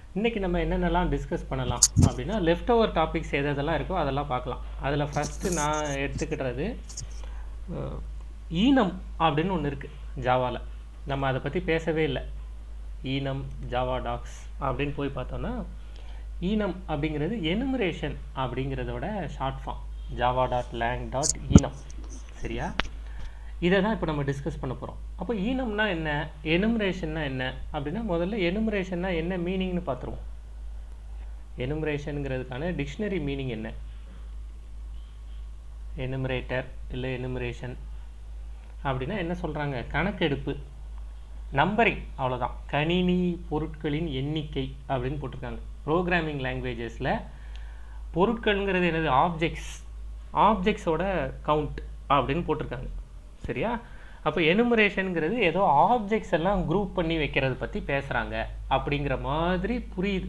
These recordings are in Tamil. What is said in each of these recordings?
இன்றைக்கி நம்ம என்னென்னலாம் டிஸ்கஸ் பண்ணலாம் அப்படின்னா லெஃப்ட் ஓவர் டாபிக்ஸ் எது எதெல்லாம் இருக்கோ அதெல்லாம் பார்க்கலாம் அதில் ஃபஸ்ட்டு நான் எடுத்துக்கிட்டது அஹ், ஈனம் அப்படின்னு ஒன்று இருக்குது ஜாவாவில் நம்ம அதை பற்றி பேசவே இல்லை ஈனம் ஜாவா டாக்ஸ் அப்படின்னு போய் பார்த்தோன்னா ஈனம் அப்படிங்கிறது எனுமரேஷன் அப்படிங்கிறதோட short form Java dot lang dot enum சரியா இதை தான் இப்போ நம்ம டிஸ்கஸ் பண்ண போகிறோம் அப்போ ஈனம்னா என்ன எனுமரேஷன்னா என்ன அப்படின்னா முதல்ல எனுமரேஷன்னா என்ன மீனிங்னு பார்த்துருவோம் எனுமரேஷனுங்கிறதுக்கான டிக்ஷனரி மீனிங் என்ன எனுமரேட்டர் இல்லை எனுமரேஷன் அப்படின்னா என்ன சொல்கிறாங்க கணக்கெடுப்பு நம்பரிங் அவ்வளோதான் கணினி பொருட்களின் எண்ணிக்கை அப்படின்னு போட்டிருக்காங்க ப்ரோக்ராமிங் லாங்குவேஜஸில் பொருட்கள்ங்கிறது என்னது ஆப்ஜெக்ட்ஸ் ஆப்ஜெக்ட்ஸோட கவுண்ட் அப்படின்னு போட்டிருக்காங்க சரியா அப்போ எனுமரேஷனுங்கிறது ஏதோ ஆப்ஜெக்ட்ஸ் எல்லாம் குரூப் பண்ணி வைக்கிறது பற்றி பேசுகிறாங்க அப்படிங்கிற மாதிரி புரியுது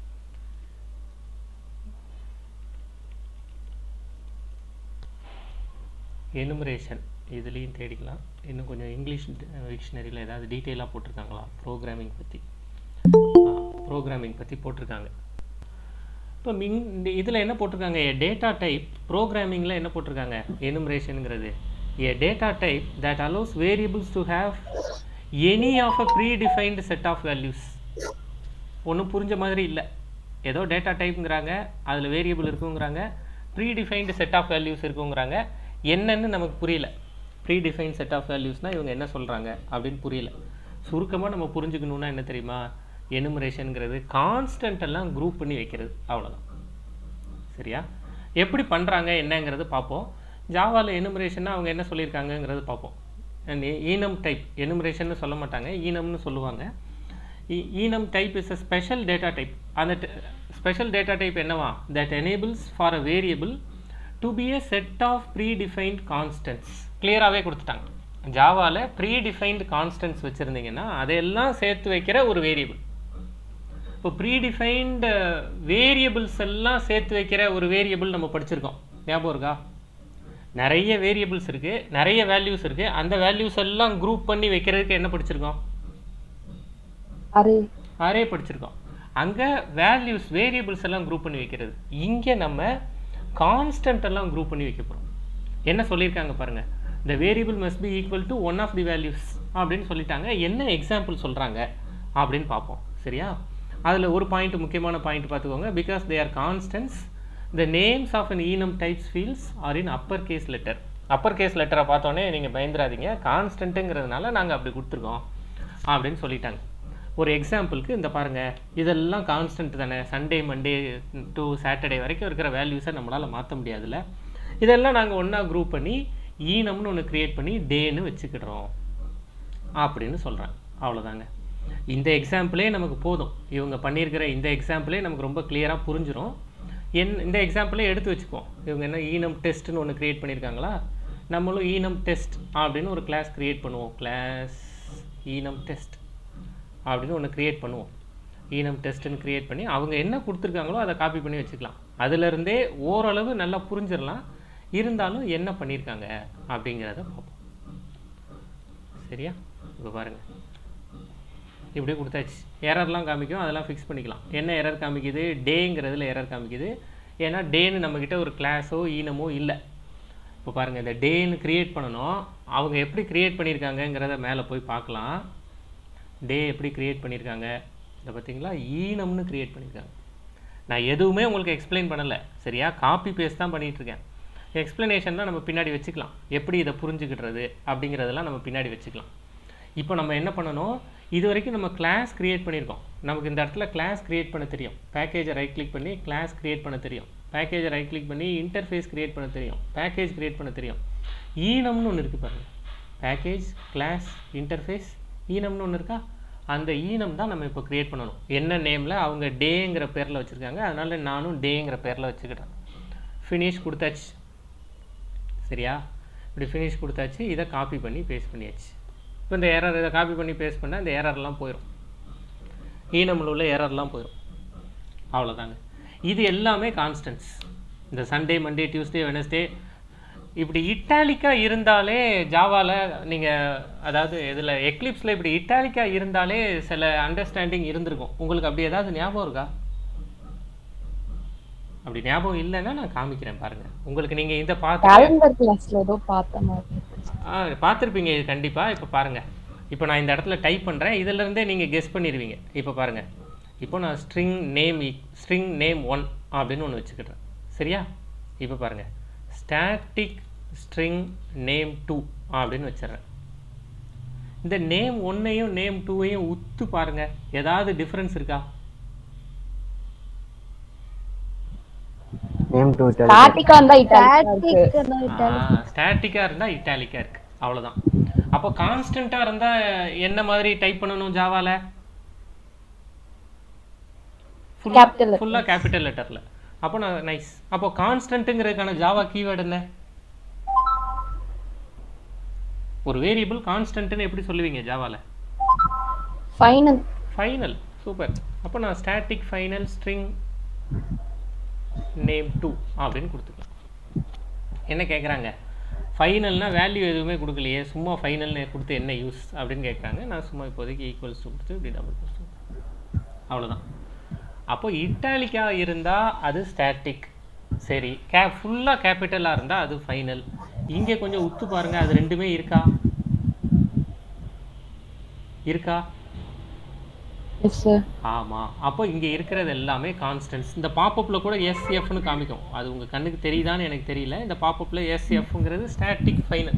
எனுமரேஷன் இதுலேயும் தேடிக்கலாம் இன்னும் கொஞ்சம் இங்கிலீஷ் டிக்ஷனரியில் ஏதாவது டீட்டெயிலாக போட்டிருக்காங்களா ப்ரோக்ராமிங் பற்றி ப்ரோக்ராமிங் பற்றி போட்டிருக்காங்க இப்போ மிங் இதில் என்ன போட்டிருக்காங்க ஏ டேட்டா டைப் ப்ரோக்ராமிங்கில் என்ன போட்டிருக்காங்க எனுமரேஷனுங்கிறது a data type that allows variables to have any of a predefined set of values ஒன்றும் புரிஞ்ச மாதிரி இல்லை ஏதோ டேட்டா டைப்புங்கிறாங்க அதில் வேரியபிள் இருக்குங்கிறாங்க predefined set of values இருக்குங்கிறாங்க என்னன்னு நமக்கு புரியல ப்ரீ டிஃபைன் செட் ஆஃப் வேல்யூஸ்னால் இவங்க என்ன சொல்கிறாங்க அப்படின்னு புரியல சுருக்கமாக நம்ம புரிஞ்சுக்கணுன்னா என்ன தெரியுமா எனுமரேஷனுங்கிறது கான்ஸ்டன்ட் எல்லாம் குரூப் பண்ணி வைக்கிறது அவ்வளோதான் சரியா எப்படி பண்ணுறாங்க என்னங்கிறது பார்ப்போம் ஜாவாவில் எனுமரேஷன்னா அவங்க என்ன சொல்லியிருக்காங்கங்கிறது பார்ப்போம் And ஈனம் டைப் எனுமரேஷன்னு சொல்ல மாட்டாங்க ஈனம்னு சொல்லுவாங்க ஈ- enum type is a special data type அந்த ஸ்பெஷல் டேட்டா டைப் என்னவா that enables for a variable to be a set of predefined constants கிளியராகவே கொடுத்துட்டாங்க ஜாவாவில் ப்ரீ டிஃபைன்டு கான்ஸ்டன்ட்ஸ் வச்சுருந்தீங்கன்னா அதையெல்லாம் சேர்த்து வைக்கிற ஒரு வேரியபிள் இப்போ ப்ரீடிஃபைன்டு வேரியபிள்ஸ் எல்லாம் சேர்த்து வைக்கிற ஒரு வேரியபிள் நம்ம படிச்சிருக்கோம் ஞாபகம் இருக்கா நிறைய வேரியபிள்ஸ் இருக்குது நிறைய வேல்யூஸ் இருக்குது அந்த வேல்யூஸ் எல்லாம் குரூப் பண்ணி வைக்கிறதுக்கு என்ன படிச்சிருக்கோம் அரே அரே படிச்சிருக்கோம் அங்கே வேல்யூஸ் வேரியபிள்ஸ் எல்லாம் குரூப் பண்ணி வைக்கிறது இங்கே நம்ம கான்ஸ்டன்ட் எல்லாம் குரூப் பண்ணி வைக்க போகிறோம் என்ன சொல்லியிருக்காங்க பாருங்கள் the variable must be equal to one of the values அப்படின்னு சொல்லிட்டாங்க என்ன எக்ஸாம்பிள் சொல்கிறாங்க அப்படின்னு பார்ப்போம் சரியா அதில் ஒரு பாயிண்ட் முக்கியமான பாயிண்ட் பார்த்துக்கோங்க because they are constants the names of an enum types fields are in upper case letter upper case லெட்டரை பார்த்தோன்னே நீங்கள் பயந்துராதீங்க கான்ஸ்டன்ட்டுங்கிறதுனால நாங்கள் அப்படி கொடுத்துருக்கோம் அப்படின்னு சொல்லிட்டாங்க ஒரு எக்ஸாம்பிளுக்கு இந்த பாருங்க இதெல்லாம் கான்ஸ்டன்ட் தானே சண்டே மண்டே டு சாட்டர்டே வரைக்கும் இருக்கிற வேல்யூஸை நம்மளால் மாற்ற முடியாதுல்ல இதெல்லாம் நாங்கள் ஒன்றா குரூப் பண்ணி ஈனம்னு ஒன்று க்ரியேட் பண்ணி டேன்னு வச்சுக்கிடுறோம் அப்படின்னு சொல்கிறேன் அவ்வளோதாங்க இந்த எக்ஸாம்பிளே நமக்கு போதும் இவங்க பண்ணியிருக்கிற இந்த எக்ஸாம்பிளே நமக்கு ரொம்ப கிளியராக புரிஞ்சிரும் என் இந்த எக்ஸாம்பிளே எடுத்து வச்சுக்குவோம் இவங்க என்ன ஈனம் டெஸ்ட்னு ஒன்று க்ரியேட் பண்ணியிருக்காங்களா நம்மளும் ஈனம் டெஸ்ட் அப்படின்னு ஒரு கிளாஸ் க்ரியேட் பண்ணுவோம் கிளாஸ் ஈனம் டெஸ்ட் அப்படின்னு ஒன்று க்ரியேட் பண்ணுவோம் ஈனம் டெஸ்ட்டுன்னு க்ரியேட் பண்ணி அவங்க என்ன கொடுத்துருக்காங்களோ அதை காப்பி பண்ணி வச்சுக்கலாம் அதுலேருந்தே ஓரளவு நல்லா புரிஞ்சிடலாம் இருந்தாலும் என்ன பண்ணியிருக்காங்க அப்படிங்கிறத பார்ப்போம் சரியா இப்போ பாருங்கள் இப்படியே கொடுத்தாச்சு எரர்லாம் காமிக்கும் அதெல்லாம் ஃபிக்ஸ் பண்ணிக்கலாம் என்ன எரர் காமிக்குது டேங்கிறதுல எரர் காமிக்குது ஏன்னா டேன்னு நம்மக்கிட்ட ஒரு கிளாஸோ ஈனமோ இல்லை இப்போ பாருங்கள் இந்த டேன்னு க்ரியேட் பண்ணணும் அவங்க எப்படி க்ரியேட் பண்ணியிருக்காங்கங்கிறத மேலே போய் பார்க்கலாம் டே எப்படி க்ரியேட் பண்ணியிருக்காங்க இதை பார்த்தீங்களா ஈனம்னு க்ரியேட் பண்ணியிருக்காங்க நான் எதுவுமே உங்களுக்கு எக்ஸ்பிளைன் பண்ணலை சரியா காப்பி பேஸ்ட் தான் பண்ணிட்டு இருக்கேன் எக்ஸ்ப்ளனேஷன்லாம் நம்ம பின்னாடி வச்சுக்கலாம் எப்படி இதை புரிஞ்சுக்கிட்டுறது அப்படிங்கிறதெல்லாம் நம்ம பின்னாடி வச்சுக்கலாம் இப்போ நம்ம என்ன பண்ணணும் இது வரைக்கும் நம்ம கிளாஸ் க்ரியேட் பண்ணியிருக்கோம் நமக்கு இந்த இடத்துல கிளாஸ் க்ரியேட் பண்ண தெரியும் பேக்கேஜை ரைட் கிளிக் பண்ணி கிளாஸ் க்ரியேட் பண்ண தெரியும் பேக்கேஜை ரைட் கிளிக் பண்ணி இன்டர்ஃபேஸ் க்ரியேட் பண்ண தெரியும் பேக்கேஜ் க்ரியேட் பண்ண தெரியும் ஈனம்னு ஒன்று இருக்குது பாருங்கள் பேக்கேஜ் கிளாஸ் இன்டர்ஃபேஸ் ஈனம்னு ஒன்று இருக்கா அந்த ஈனம் தான் நம்ம இப்போ க்ரியேட் பண்ணணும் என்ன நேமில் அவங்க டேங்கிற பேரில் வச்சுருக்காங்க அதனால நானும் டேங்கிற பேரில் வச்சுக்கிட்டேன் ஃபினிஷ் கொடுத்தாச்சு சரியா இப்படி ஃபினிஷ் கொடுத்தாச்சு இதை காப்பி பண்ணி பேஸ்ட் பண்ணியாச்சு இப்போ இந்த எரர் இதை காப்பி பண்ணி பேஸ்ட் பண்ணால் இந்த எரர்லாம் போயிடும் ஈனமில் உள்ள எரர்லாம் போயிடும் அவ்வளோதாங்க இது எல்லாமே கான்ஸ்டன்ஸ் இந்த சண்டே மண்டே டியூஸ்டே வெனஸ்டே இப்படி இட்டாலிக்கா இருந்தாலே ஜாவால நீங்க அதாவது இதுல எக்லிப்ஸ்ல இப்படி இட்டாலிக்கா இருந்தாலே சில அண்டர்ஸ்டாண்டிங் இருந்திருக்கும் உங்களுக்கு அப்படி ஏதாவது ஞாபகம் இருக்கா அப்படி ஞாபகம் இல்லைன்னா நான் காமிக்கிறேன் பாருங்க உங்களுக்கு நீங்க இந்த பார்த்து கேலண்டர் கிளாஸ்ல ஏதோ பார்த்த மாதிரி இருந்துச்சு. ஆ பார்த்துருப்பீங்க இது கண்டிப்பாக இப்போ பாருங்கள் இப்போ நான் இந்த இடத்துல டைப் பண்ணுறேன் இதிலிருந்தே நீங்கள் கெஸ் பண்ணிடுவீங்க இப்போ பாருங்கள் இப்போ நான் string name string name one அப்படின்னு ஒன்று வச்சுக்கிட்டேன் சரியா இப்போ பாருங்கள் ஸ்டாட்டிக் ஸ்ட்ரிங் நேம் டூ அப்படின்னு வச்சிடுறேன் இந்த நேம் ஒன்னையும் நேம் டூவையும் உத்து பாருங்க ஏதாவது டிஃப்ரென்ஸ் இருக்கா நேம் டு ஸ்டாட்டிக்கா இருந்தா இட்டாலிக்கா இருக்கு ஸ்டாட்டிக்காக இருந்தால் இட்டாலிக்காக இருக்கு அவ்வளவுதான் அப்போ கான்ஸ்டண்ட்டாக இருந்தால் என்ன மாதிரி டைப் பண்ணணும் ஜாவால Capital letter. ஃபுல்லாக கேபிட்டல் லெட்டரில் அப்போ நான் நைஸ் அப்போ கான்ஸ்டன்ட்டுங்கிறதுக்கான ஜாவா கீவேர்டு என்ன ஒரு வேரியபிள் கான்ஸ்டன்ட்னு எப்படி சொல்லுவீங்க ஜாவால ஃபைனல் ஃபைனல் சூப்பர் அப்போ நான் static final string name two அப்படின்னு கொடுத்துக்கலாம் என்ன கேட்குறாங்க ஃபைனல்னா வேல்யூ எதுவுமே கொடுக்கலையே சும்மா ஃபைனல்னு கொடுத்து என்ன யூஸ் அப்படின்னு கேட்குறாங்க நான் சும்மா இப்போதைக்கு ஈக்குவல்ஸ் கொடுத்து இப்படி டபுள் ப்ளஸ் அவ்வளோதான் அப்போ இட்டாலிக்கா இருந்தால் அது ஸ்டாட்டிக் சரி கே ஃபுல்லாக கேபிட்டலாக இருந்தால் அது ஃபைனல் இங்கே கொஞ்சம் உத்து பாருங்க அது ரெண்டுமே இருக்கா இருக்கா எஸ் சார் ஆமாம் அப்போ இங்கே இருக்கிறது எல்லாமே கான்ஸ்டன்ட்ஸ் இந்த பாப்பப்பில் கூட எஸ்எஃப்னு காமிக்கும் அது உங்கள் கண்ணுக்கு தெரியுதான்னு எனக்கு தெரியல இந்த பாப்பப்பில் எஸ்எஃப்ங்கிறது ஸ்டாட்டிக் ஃபைனல்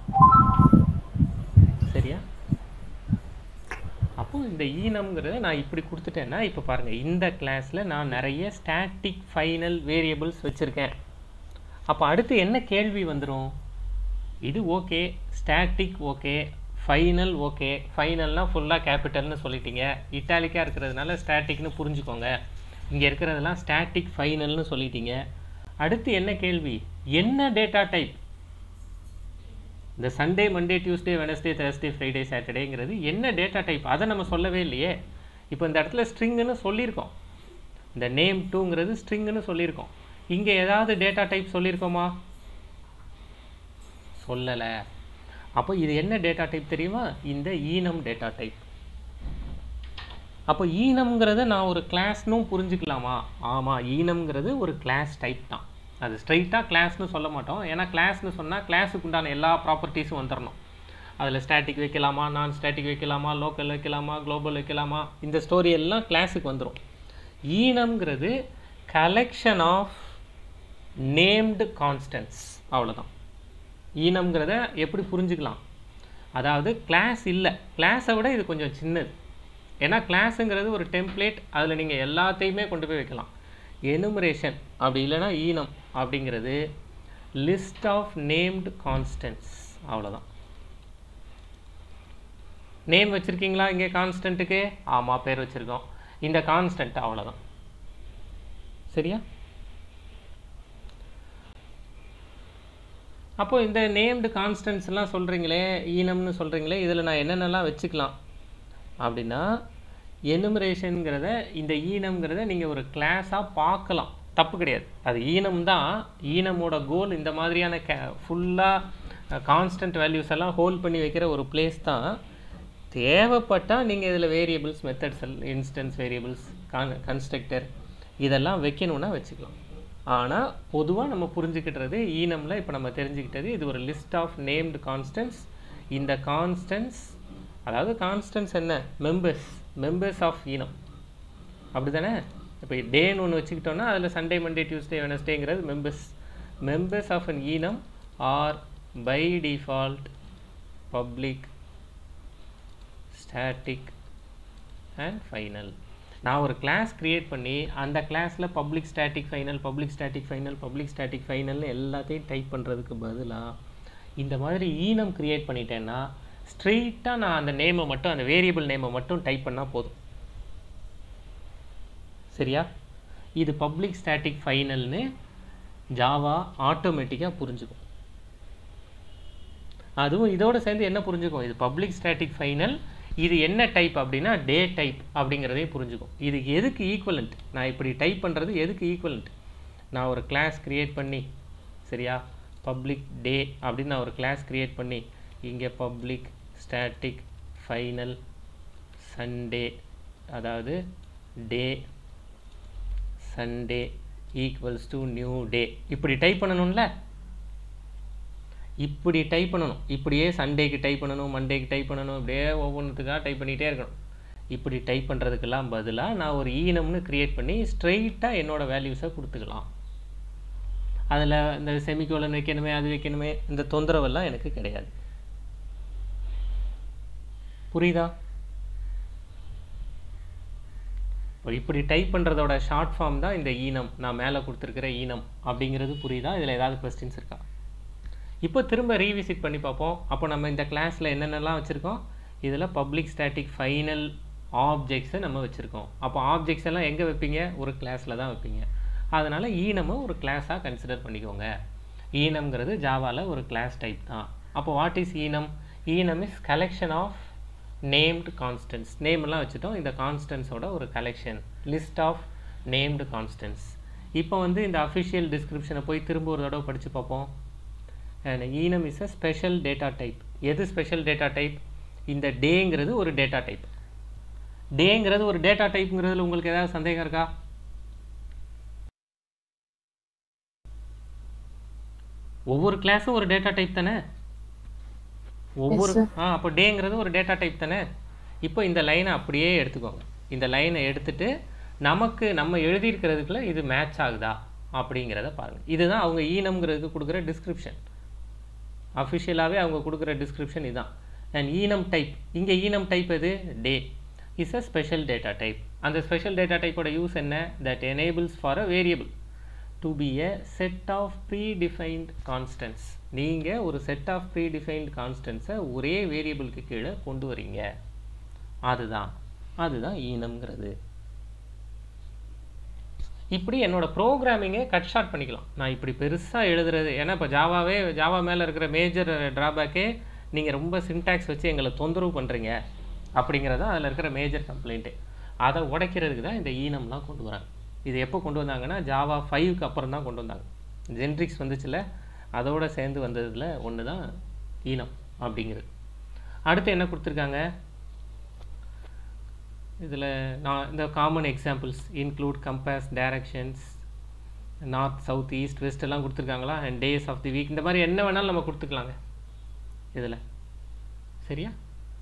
சரியா அப்போ இந்த ஈனம்ங்கிறத நான் இப்படி கொடுத்துட்டேன்னா இப்போ பாருங்கள் இந்த கிளாஸில் நான் நிறைய ஸ்டாட்டிக் ஃபைனல் வேரியபிள்ஸ் வச்சுருக்கேன் அப்போ அடுத்து என்ன கேள்வி வந்துடும் இது okay static okay final okay ஃபைனல்னா ஃபுல்லாக கேபிட்டல்னு சொல்லிட்டீங்க இட்டாலிக்காக இருக்கிறதுனால ஸ்டாட்டிக்னு புரிஞ்சுக்கோங்க இங்கே இருக்கிறதெல்லாம் ஸ்டாட்டிக் ஃபைனல்னு சொல்லிட்டீங்க அடுத்து என்ன கேள்வி என்ன டேட்டா டைப் இந்த Sunday Monday Tuesday Wednesday Thursday Friday சாட்டர்டேங்கிறது என்ன டேட்டா டைப் அதை நம்ம சொல்லவே இல்லையே இப்போ இந்த இடத்துல ஸ்ட்ரிங்குன்னு சொல்லியிருக்கோம் இந்த நேம் டூங்கிறது ஸ்ட்ரிங்குன்னு சொல்லியிருக்கோம் இங்கே ஏதாவது டேட்டா டைப் சொல்லியிருக்கோமா சொல்லலை அப்போ இது என்ன டேட்டா டைப் தெரியுமா இந்த ஈனம் டேட்டா டைப் அப்போ ஈனம்ங்கிறத நான் ஒரு கிளாஸ்னும் புரிஞ்சுக்கலாமா ஆமாம் ஈனம்ங்கிறது ஒரு கிளாஸ் டைப் தான் அது ஸ்ட்ரைட்டாக கிளாஸ்னு சொல்ல மாட்டோம் ஏன்னா கிளாஸ்னு சொன்னால் கிளாஸுக்கு உண்டான எல்லா ப்ராப்பர்ட்டிஸும் வந்துடணும் அதில் ஸ்டாட்டிக் வைக்கலாமா நான் ஸ்டாட்டிக் வைக்கலாமா லோக்கல் வைக்கலாமா குளோபல் வைக்கலாமா இந்த ஸ்டோரி எல்லாம் கிளாஸுக்கு வந்துடும் ஈனம்ங்கிறது கலெக்ஷன் ஆஃப் நேம்டு கான்ஸ்டன்ட்ஸ் அவ்வளோதான் ஈனம்ங்கிறத எப்படி புரிஞ்சுக்கலாம் அதாவது கிளாஸ் இல்லை கிளாஸை விட இது கொஞ்சம் சின்னது ஏன்னா கிளாஸுங்கிறது ஒரு டெம்ப்ளேட் அதில் நீங்கள் எல்லாத்தையுமே கொண்டு போய் வைக்கலாம் எனுமரேஷன் அப்படி இல்லைன்னா ஈனம் அப்படிங்கிறது லிஸ்ட் ஆஃப் நேம்டு கான்ஸ்டன்ட்ஸ் அவ்வளோதான் நேம் வச்சுருக்கீங்களா இங்கே கான்ஸ்டன்ட்டுக்கு ஆமாம் பேர் வச்சுருக்கோம் இந்த கான்ஸ்டன்ட் அவ்வளோதான் சரியா அப்போ இந்த நேம்டு கான்ஸ்டன்ட்ஸ் எல்லாம் சொல்கிறீங்களே ஈனம்னு சொல்கிறீங்களே இதில் நான் என்னென்னலாம் வச்சுக்கலாம் அப்படின்னா எனுமரேஷனுங்கிறத இந்த ஈனம்ங்கிறத நீங்கள் ஒரு கிளாஸாக பார்க்கலாம் தப்பு கிடையாது அது ஈனம் தான் ஈனமோட கோல் இந்த மாதிரியான கே ஃபுல்லாக கான்ஸ்டன்ட் வேல்யூஸ் எல்லாம் ஹோல்ட் பண்ணி வைக்கிற ஒரு பிளேஸ் தான் தேவைப்பட்டால் நீங்கள் இதில் variables methods instance variables con constructor இதெல்லாம் வைக்கணும்னா வச்சுக்கலாம் ஆனால் பொதுவாக நம்ம புரிஞ்சுக்கிட்டது ஈனமில் இப்போ நம்ம தெரிஞ்சுக்கிட்டது இது ஒரு லிஸ்ட் ஆஃப் நேம்டு கான்ஸ்டன்ஸ் இந்த கான்ஸ்டன்ஸ் அதாவது கான்ஸ்டன்ஸ் என்ன மெம்பர்ஸ் மெம்பர்ஸ் ஆஃப் ஈனம் அப்படி தானே இப்போ டேன்னு ஒன்று வச்சுக்கிட்டோன்னா அதில் சண்டே மண்டே டியூஸ்டே வெனஸ்டேங்கிறது members members of an enum are by default public static and final நான் ஒரு கிளாஸ் க்ரியேட் பண்ணி அந்த கிளாஸில் public static final public static final public static ஃபைனல்னு எல்லாத்தையும் டைப் பண்ணுறதுக்கு பதிலாக இந்த மாதிரி ஈனம் க்ரியேட் பண்ணிட்டேன்னா ஸ்ட்ரெயிட்டாக நான் அந்த நேமை மட்டும் அந்த வேரியபிள் நேமை மட்டும் டைப் பண்ணால் போதும் சரியா இது பப்ளிக் ஸ்டாட்டிக் ஃபைனல்னு ஜாவா ஆட்டோமேட்டிக்காக புரிஞ்சுக்கும் அதுவும் இதோட சேர்ந்து என்ன புரிஞ்சுக்கும் இது பப்ளிக் ஸ்டாட்டிக் ஃபைனல் இது என்ன டைப் அப்படின்னா டே டைப் அப்படிங்கிறதையும் புரிஞ்சுக்கும் இது எதுக்கு ஈக்குவலண்ட் நான் இப்படி டைப் பண்ணுறது எதுக்கு ஈக்குவலண்ட் நான் ஒரு கிளாஸ் க்ரியேட் பண்ணி சரியா பப்ளிக் டே அப்படின்னு நான் ஒரு கிளாஸ் க்ரியேட் பண்ணி இங்கே பப்ளிக் ஸ்டாட்டிக் ஃபைனல் சண்டே அதாவது day Sunday equals to new day இப்படி டைப் பண்ணணும்ல இப்படி டைப் பண்ணணும் இப்படியே சண்டேக்கு டைப் பண்ணணும் மண்டேக்கு டைப் பண்ணணும் இப்படியே ஒவ்வொன்றுத்துக்காக டைப் பண்ணிகிட்டே இருக்கணும் இப்படி டைப் பண்ணுறதுக்கெல்லாம் பதிலாக நான் ஒரு ஈனம்னு க்ரியேட் பண்ணி ஸ்ட்ரெயிட்டாக என்னோடய வேல்யூஸை கொடுத்துக்கலாம் அதில் இந்த செமிகோலன் வைக்கணுமே அது வைக்கணுமே இந்த தொந்தரவெல்லாம் எனக்கு கிடையாது புரியுதா இப்போ இப்படி டைப் பண்ணுறதோட ஷார்ட் ஃபார்ம் தான் இந்த ஈனம் நான் மேலே கொடுத்துருக்கிற ஈனம் அப்படிங்கிறது புரியுதா இதில் ஏதாவது கொஸ்டின்ஸ் இருக்கா இப்போ திரும்ப ரீவிசிட் பண்ணி பார்ப்போம் அப்போ நம்ம இந்த கிளாஸில் என்னென்னலாம் வச்சுருக்கோம் இதில் பப்ளிக் ஸ்டாட்டிக் ஃபைனல் ஆப்ஜெக்ட்ஸை நம்ம வச்சுருக்கோம் அப்போ ஆப்ஜெக்ட்ஸ் எல்லாம் எங்கே வைப்பீங்க ஒரு கிளாஸில் தான் வைப்பீங்க அதனால் ஈனமை ஒரு கிளாஸாக கன்சிடர் பண்ணிக்கோங்க ஈனம்ங்கிறது ஜாவாவில் ஒரு கிளாஸ் டைப் தான் அப்போ what is enum enum is collection of named constants நேம்லாம் வச்சுட்டோம் இந்த கான்ஸ்டன்ஸோட ஒரு collection list of named constants இப்போ வந்து இந்த அஃபிஷியல் டிஸ்கிரிப்ஷனை போய் திரும்ப ஒரு தடவை படித்து பார்ப்போம் enum is a special data type எது ஸ்பெஷல் டேட்டா டைப் இந்த டேங்கிறது ஒரு டேட்டா டைப் டேங்கிறது ஒரு டேட்டா டைப்ங்கிறதுல உங்களுக்கு ஏதாவது சந்தேகம் இருக்கா ஒவ்வொரு கிளாஸும் ஒரு டேட்டா டைப் தானே ஒவ்வொரு ஆ அப்போ டேங்கிறது ஒரு டேட்டா டைப் தானே இப்போ இந்த லைனை அப்படியே எடுத்துக்கோங்க இந்த லைனை எடுத்துட்டு நமக்கு நம்ம எழுதியிருக்கிறதுக்குள்ள இது மேட்ச் ஆகுதா அப்படிங்கிறத பாருங்கள் இதுதான் அவங்க ஈனம்ங்கிறதுக்கு கொடுக்குற டிஸ்கிரிப்ஷன் அஃபிஷியலாகவே அவங்க கொடுக்குற டிஸ்கிரிப்ஷன் இதுதான் அண்ட் ஈனம் டைப் இங்கே ஈனம் டைப் எது day is a special data type அந்த ஸ்பெஷல் டேட்டா டைப்போட யூஸ் என்ன that enables for a variable to be a set of predefined constants நீங்கள் ஒரு செட் ஆஃப் ப்ரீ டிஃபைன்ட் கான்ஸ்டன்ஸை ஒரே வேரியபிளுக்கு கீழே கொண்டு வரீங்க அதுதான் அதுதான் ஈனம்ங்கிறது இப்படி என்னோட ப்ரோக்ராமிங்கை கட் ஷார்ட் பண்ணிக்கலாம் நான் இப்படி பெருசாக எழுதுறது ஏன்னா இப்போ ஜாவாவே ஜாவா மேலே இருக்கிற மேஜர் ட்ராபேக்கே நீங்கள் ரொம்ப சின்டாக்ஸ் வச்சு எங்களை தொந்தரவு பண்ணுறீங்க அப்படிங்கிறது அதில் இருக்கிற மேஜர் கம்ப்ளைண்ட்டு அதை உடைக்கிறதுக்கு தான் இந்த ஈனம்லாம் கொண்டு வராங்க இது எப்போ கொண்டு வந்தாங்கன்னா ஜாவா ஃபைவ்க்கு அப்புறம் தான் கொண்டு வந்தாங்க ஜென்ரிக்ஸ் வந்துச்சுல அதோட சேர்ந்து வந்ததில் ஒன்று தான் ஈனம் அப்படிங்கிறது அடுத்து என்ன கொடுத்துருக்காங்க இதில் நான் இந்த common examples include compass directions north south east west எல்லாம் கொடுத்துருக்காங்களா and days of the week இந்த மாதிரி என்ன வேணாலும் நம்ம கொடுத்துக்கலாங்க இதில் சரியா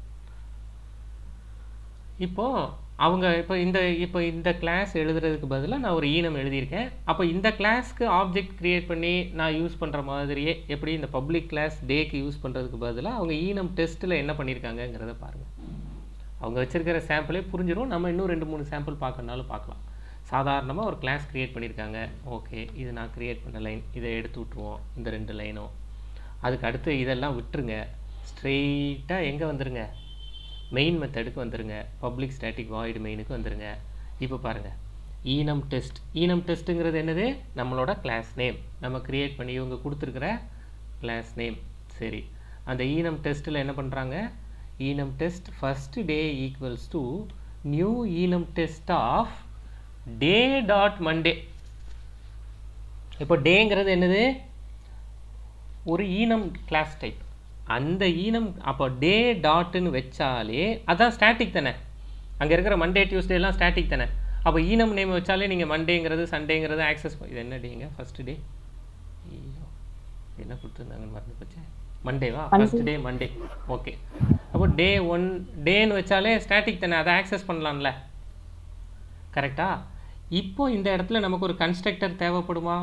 இப்போது அவங்க இப்போ இந்த இப்போ இந்த கிளாஸ் எழுதுறதுக்கு பதிலாக நான் ஒரு ஈனம் எழுதியிருக்கேன் அப்போ இந்த கிளாஸ்க்கு ஆப்ஜெக்ட் க்ரியேட் பண்ணி நான் யூஸ் பண்ணுற மாதிரியே எப்படி இந்த பப்ளிக் கிளாஸ் டேக்கு யூஸ் பண்ணுறதுக்கு பதிலாக அவங்க ஈனம் டெஸ்ட்டில் என்ன பண்ணியிருக்காங்கங்கிறத பாருங்கள் அவங்க வச்சுருக்கிற சாம்பிளே புரிஞ்சிடும் நம்ம இன்னும் ரெண்டு மூணு சாம்பிள் பார்க்கறனாலும் பார்க்கலாம் சாதாரணமாக ஒரு கிளாஸ் க்ரியேட் பண்ணியிருக்காங்க ஓகே இது நான் க்ரியேட் பண்ண லைன் இதை எடுத்து விட்ருவோம் இந்த ரெண்டு லைனும் அதுக்கு அடுத்து இதெல்லாம் விட்டுருங்க ஸ்ட்ரெயிட்டாக எங்கே வந்துருங்க மெயின் மெத்தடுக்கு வந்துருங்க பப்ளிக் ஸ்டாட்டிக் வாய்டு மெயினுக்கு வந்துருங்க இப்போ பாருங்கள் ஈனம் டெஸ்ட் ஈனம் டெஸ்ட்டுங்கிறது என்னது நம்மளோட கிளாஸ் நேம் நம்ம க்ரியேட் பண்ணி இவங்க கொடுத்துருக்குற கிளாஸ் நேம் சரி அந்த ஈனம் டெஸ்ட்டில் என்ன பண்ணுறாங்க enum test first day equals to new enum test of day dot Monday இப்போ டேங்கிறது என்னது ஒரு ஈனம் கிளாஸ் டைப் அந்த ஈனம் அப்போ டே டாட்டுன்னு வச்சாலே அதான் ஸ்டாட்டிக் தானே அங்கே இருக்கிற மண்டே டியூஸ்டேலாம் ஸ்டாட்டிக் தானே அப்போ ஈனம் நேம் வச்சாலே நீங்கள் மண்டேங்கிறது சண்டேங்கிறது ஆக்சஸ் இது என்ன டேங்க ஃபஸ்ட் டே ஐயோ என்ன கொடுத்துருந்தாங்கன்னு மறந்து போச்சு மண்டேவா ஃபர்ஸ்ட் டே மண்டே ஓகே அப்போ டே ஒன் டேன்னு வச்சாலே ஸ்டாட்டிக் தானே அதை ஆக்சஸ் பண்ணலாம்ல கரெக்டா இப்போ இந்த இடத்துல நமக்கு ஒரு கன்ஸ்ட்ரக்டர் தேவைப்படுமா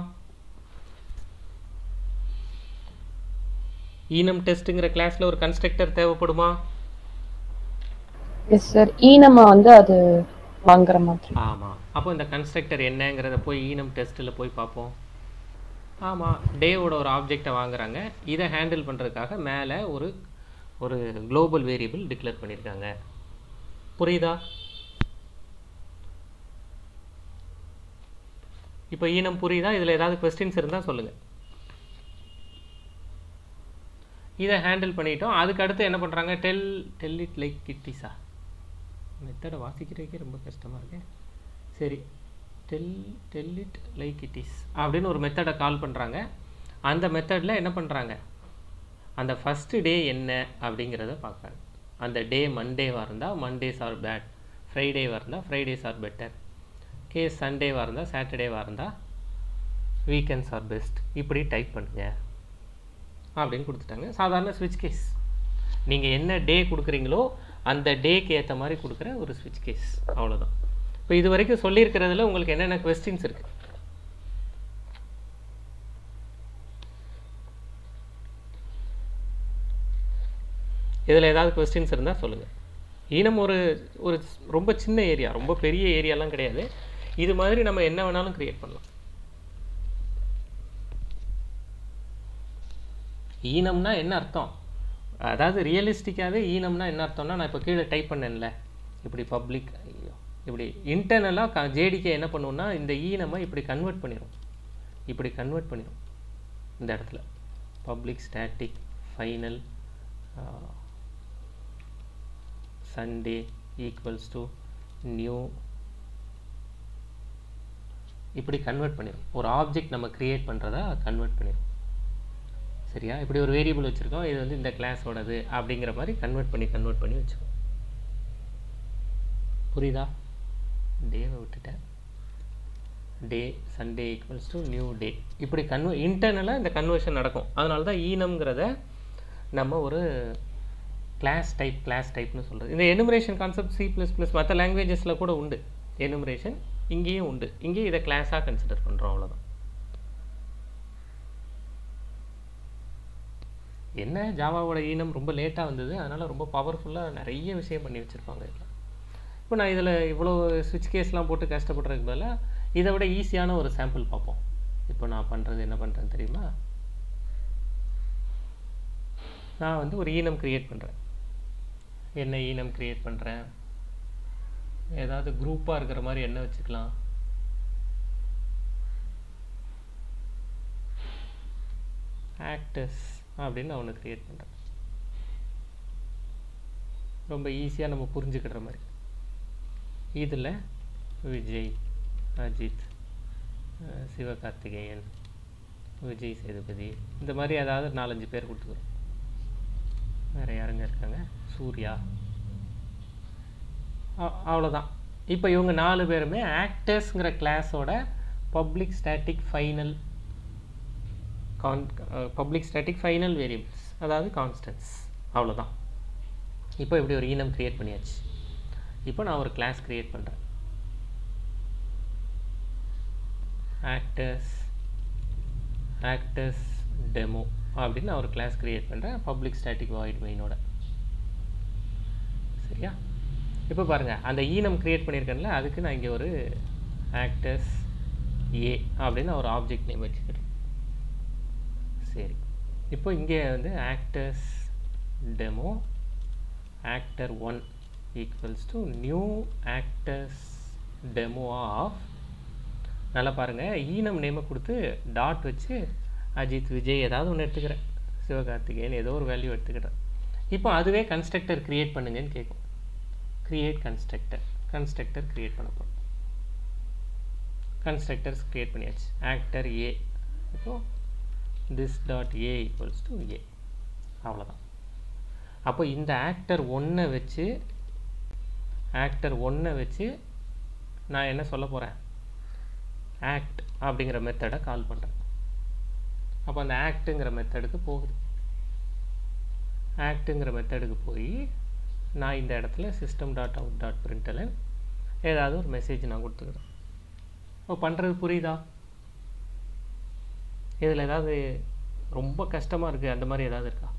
ஈனம் டெஸ்ட்டுங்கிற கிளாஸில் ஒரு கன்ஸ்ட்ரக்டர் தேவைப்படுமா எஸ் சார் ஈ நம்ம வந்து அது வாங்குற மாதிரி ஆமாம் அப்போ இந்த கன்ஸ்ட்ரக்டர் என்னங்கிறத போய் ஈனம் டெஸ்ட்டில் போய் பார்ப்போம் ஆமாம் டேவோட ஒரு ஆப்ஜெக்டை வாங்குறாங்க இதை ஹேண்டில் பண்ணுறதுக்காக மேலே ஒரு ஒரு குளோபல் வேரியபிள் டிக்ளேர் பண்ணியிருக்காங்க புரியுதா இப்போ ஈனம் புரியுதா இதில் ஏதாவது கொஸ்டின்ஸ் இருந்தால் சொல்லுங்கள் இதை ஹேண்டில் பண்ணிட்டோம் அதுக்கு அடுத்து என்ன பண்ணுறாங்க டெல் டெல் இட் லைக் கிட்டிஸா மெத்தடை வாசிக்கிறதுக்கே ரொம்ப கஷ்டமாக இருக்கு சரி tell tell it like it is அப்படின்னு ஒரு மெத்தடை கால் பண்ணுறாங்க அந்த மெத்தடில் என்ன பண்ணுறாங்க அந்த ஃபஸ்ட்டு டே என்ன அப்படிங்கிறத பார்க்குறாங்க அந்த டே மண்டேவாக இருந்தால் மண்டேஸ் ஆர் பேட் ஃப்ரைடேவாக இருந்தால் ஃப்ரைடேஸ் ஆர் பெட்டர் கேஸ் சண்டேவாக இருந்தால் சாட்டர்டேவாக இருந்தால் வீக்கெண்ட்ஸ் ஆர் பெஸ்ட் இப்படி டைப் பண்ணுங்க அப்படின்னு கொடுத்துட்டாங்க சாதாரண ஸ்விட்ச் கேஸ் நீங்கள் என்ன டே கொடுக்குறீங்களோ அந்த டேக்கு ஏற்ற மாதிரி கொடுக்குற ஒரு ஸ்விட்ச் கேஸ் அவ்வளோதான் இப்போ இது வரைக்கும் சொல்லியிருக்கிறதுல உங்களுக்கு என்னென்ன கொஸ்டின்ஸ் இருக்குது இதில் ஏதாவது கொஸ்டின்ஸ் இருந்தால் சொல்லுங்கள் ஈனம் ஒரு ஒரு ரொம்ப சின்ன ஏரியா ரொம்ப பெரிய ஏரியாலாம் கிடையாது இது மாதிரி நம்ம என்ன வேணாலும் கிரியேட் பண்ணலாம் ஈனம்னா என்ன அர்த்தம் அதாவது ரியலிஸ்டிக்காகவே ஈனம்னா என்ன அர்த்தம்னா நான் இப்போ கீழே டைப் பண்ணேன்ல இப்படி பப்ளிக் ஐயோ இப்படி இன்டர்னலாக க ஜேடிக்கே என்ன பண்ணுவோம்னா இந்த ஈனமை இப்படி கன்வெர்ட் பண்ணிடும் இப்படி கன்வெர்ட் பண்ணிடும் இந்த இடத்துல public static final Sunday equals to new இப்படி கன்வெர்ட் பண்ணிடும் ஒரு ஆப்ஜெக்ட் நம்ம க்ரியேட் பண்ணுறதா கன்வெர்ட் பண்ணிடும் சரியா இப்படி ஒரு வேரியபிள் வச்சுருக்கோம் இது வந்து இந்த கிளாஸோடது அப்படிங்கிற மாதிரி கன்வெர்ட் பண்ணி கன்வெர்ட் பண்ணி வச்சுக்கோம் புரியுதா டேவை விட்டுட்டேன் day Sunday equals to new day இப்படி கன்வ இன்டர்னலாக இந்த கன்வர்ஷன் நடக்கும் அதனால தான் ஈனம்ங்கிறத நம்ம ஒரு கிளாஸ் டைப் கிளாஸ் டைப்னு சொல்கிறது இந்த enumeration concept C plus plus மற்ற லாங்குவேஜஸில் கூட உண்டு எனுமரேஷன் இங்கேயும் உண்டு இங்கேயும் இதை கிளாஸாக கன்சிடர் பண்ணுறோம் அவ்வளோதான் என்ன ஜாவாவோட ஈனம் ரொம்ப லேட்டாக வந்தது அதனால் ரொம்ப பவர்ஃபுல்லாக நிறைய விஷயம் பண்ணி வச்சுருப்பாங்க இதில் இப்போ நான் இதில் இவ்வளோ ஸ்விட்ச் கேஸ்லாம் போட்டு கஷ்டப்படுறதுக்கு பதிலாக இதை விட ஈஸியான ஒரு சாம்பிள் பார்ப்போம் இப்போ நான் பண்ணுறது என்ன பண்ணுறேன்னு தெரியுமா நான் வந்து ஒரு ஈனம் க்ரியேட் பண்ணுறேன் என்ன ஈனம் க்ரியேட் பண்ணுறேன் ஏதாவது குரூப்பாக இருக்கிற மாதிரி என்ன வச்சுக்கலாம் ஆக்டர்ஸ் அப்படின்னு நான் ஒன்று க்ரியேட் பண்ணுறேன் ரொம்ப ஈஸியாக நம்ம புரிஞ்சுக்கிற மாதிரி இதில் விஜய் அஜித் அஹ் சிவகார்த்திகேயன் விஜய் சேதுபதி இந்த மாதிரி ஏதாவது நாலஞ்சு பேர் கொடுத்துக்கிறோம் வேறு யாருங்க இருக்காங்க சூர்யா அ- அவ்வளோதான் இப்போ இவங்க நாலு பேருமே ஆக்டர்ஸ்ங்கிற கிளாஸோட public static final con public static final variables அதாவது கான்ஸ்டன்ஸ் அவ்வளோதான் இப்போ இப்படி ஒரு ஈனம் க்ரியேட் பண்ணியாச்சு இப்போ நான் ஒரு கிளாஸ் க்ரியேட் பண்ணுறேன் ஆக்டர்ஸ் ஆக்டர்ஸ் டெமோ அப்படின்னு நான் ஒரு கிளாஸ் க்ரியேட் பண்ணுறேன் பப்ளிக் ஸ்டாட்டிக் வாய்ட் மெயினோட சரியா இப்போ பாருங்கள் அந்த ஈனம் க்ரியேட் பண்ணியிருக்கேன்ல அதுக்கு நான் இங்கே ஒரு ஆக்டர்ஸ் ஏ அப்படின்னு ஒரு ஆப்ஜெக்ட் நேம் வச்சுக்கிறேன் சரி இப்போ இங்கே வந்து actors demo actor one equals to new actors demo of நல்லா பாருங்கள் ஈனம் நேமை கொடுத்து டாட் வச்சு அஜித் விஜய் ஏதாவது ஒன்று எடுத்துக்கிறேன் சிவகார்த்திகேயன் ஏதோ ஒரு வேல்யூ எடுத்துக்கிறேன் இப்போ அதுவே கன்ஸ்ட்ரக்டர் க்ரியேட் பண்ணுங்கன்னு கேட்கும் க்ரியேட் கன்ஸ்ட்ரக்டர் கன்ஸ்ட்ரக்டர் க்ரியேட் பண்ண போகிறோம் கன்ஸ்ட்ரக்டர்ஸ் க்ரியேட் பண்ணியாச்சு ஆக்டர் ஏ இப்போது this dot a equals to a அவ்வளோதான் அப்போ இந்த ஆக்டர் ஒன்றை வச்சு ஆக்டர் ஒன்றை வச்சு நான் என்ன சொல்ல போகிறேன் ஆக்ட் அப்படிங்கிற மெத்தடை கால் பண்ணுறேன் அப்போ அந்த ஆக்ட்டுங்கிற மெத்தடுக்கு போகுது ஆக்ட்டுங்கிற மெத்தடுக்கு போய் நான் இந்த இடத்துல system dot out dot println ஏதாவது ஒரு மெசேஜ் நான் கொடுத்துக்கிறேன் இப்போ பண்ணுறது புரியுதா இதில் ஏதாவது ரொம்ப கஷ்டமாக இருக்குது அந்த மாதிரி ஏதாவது இருக்கா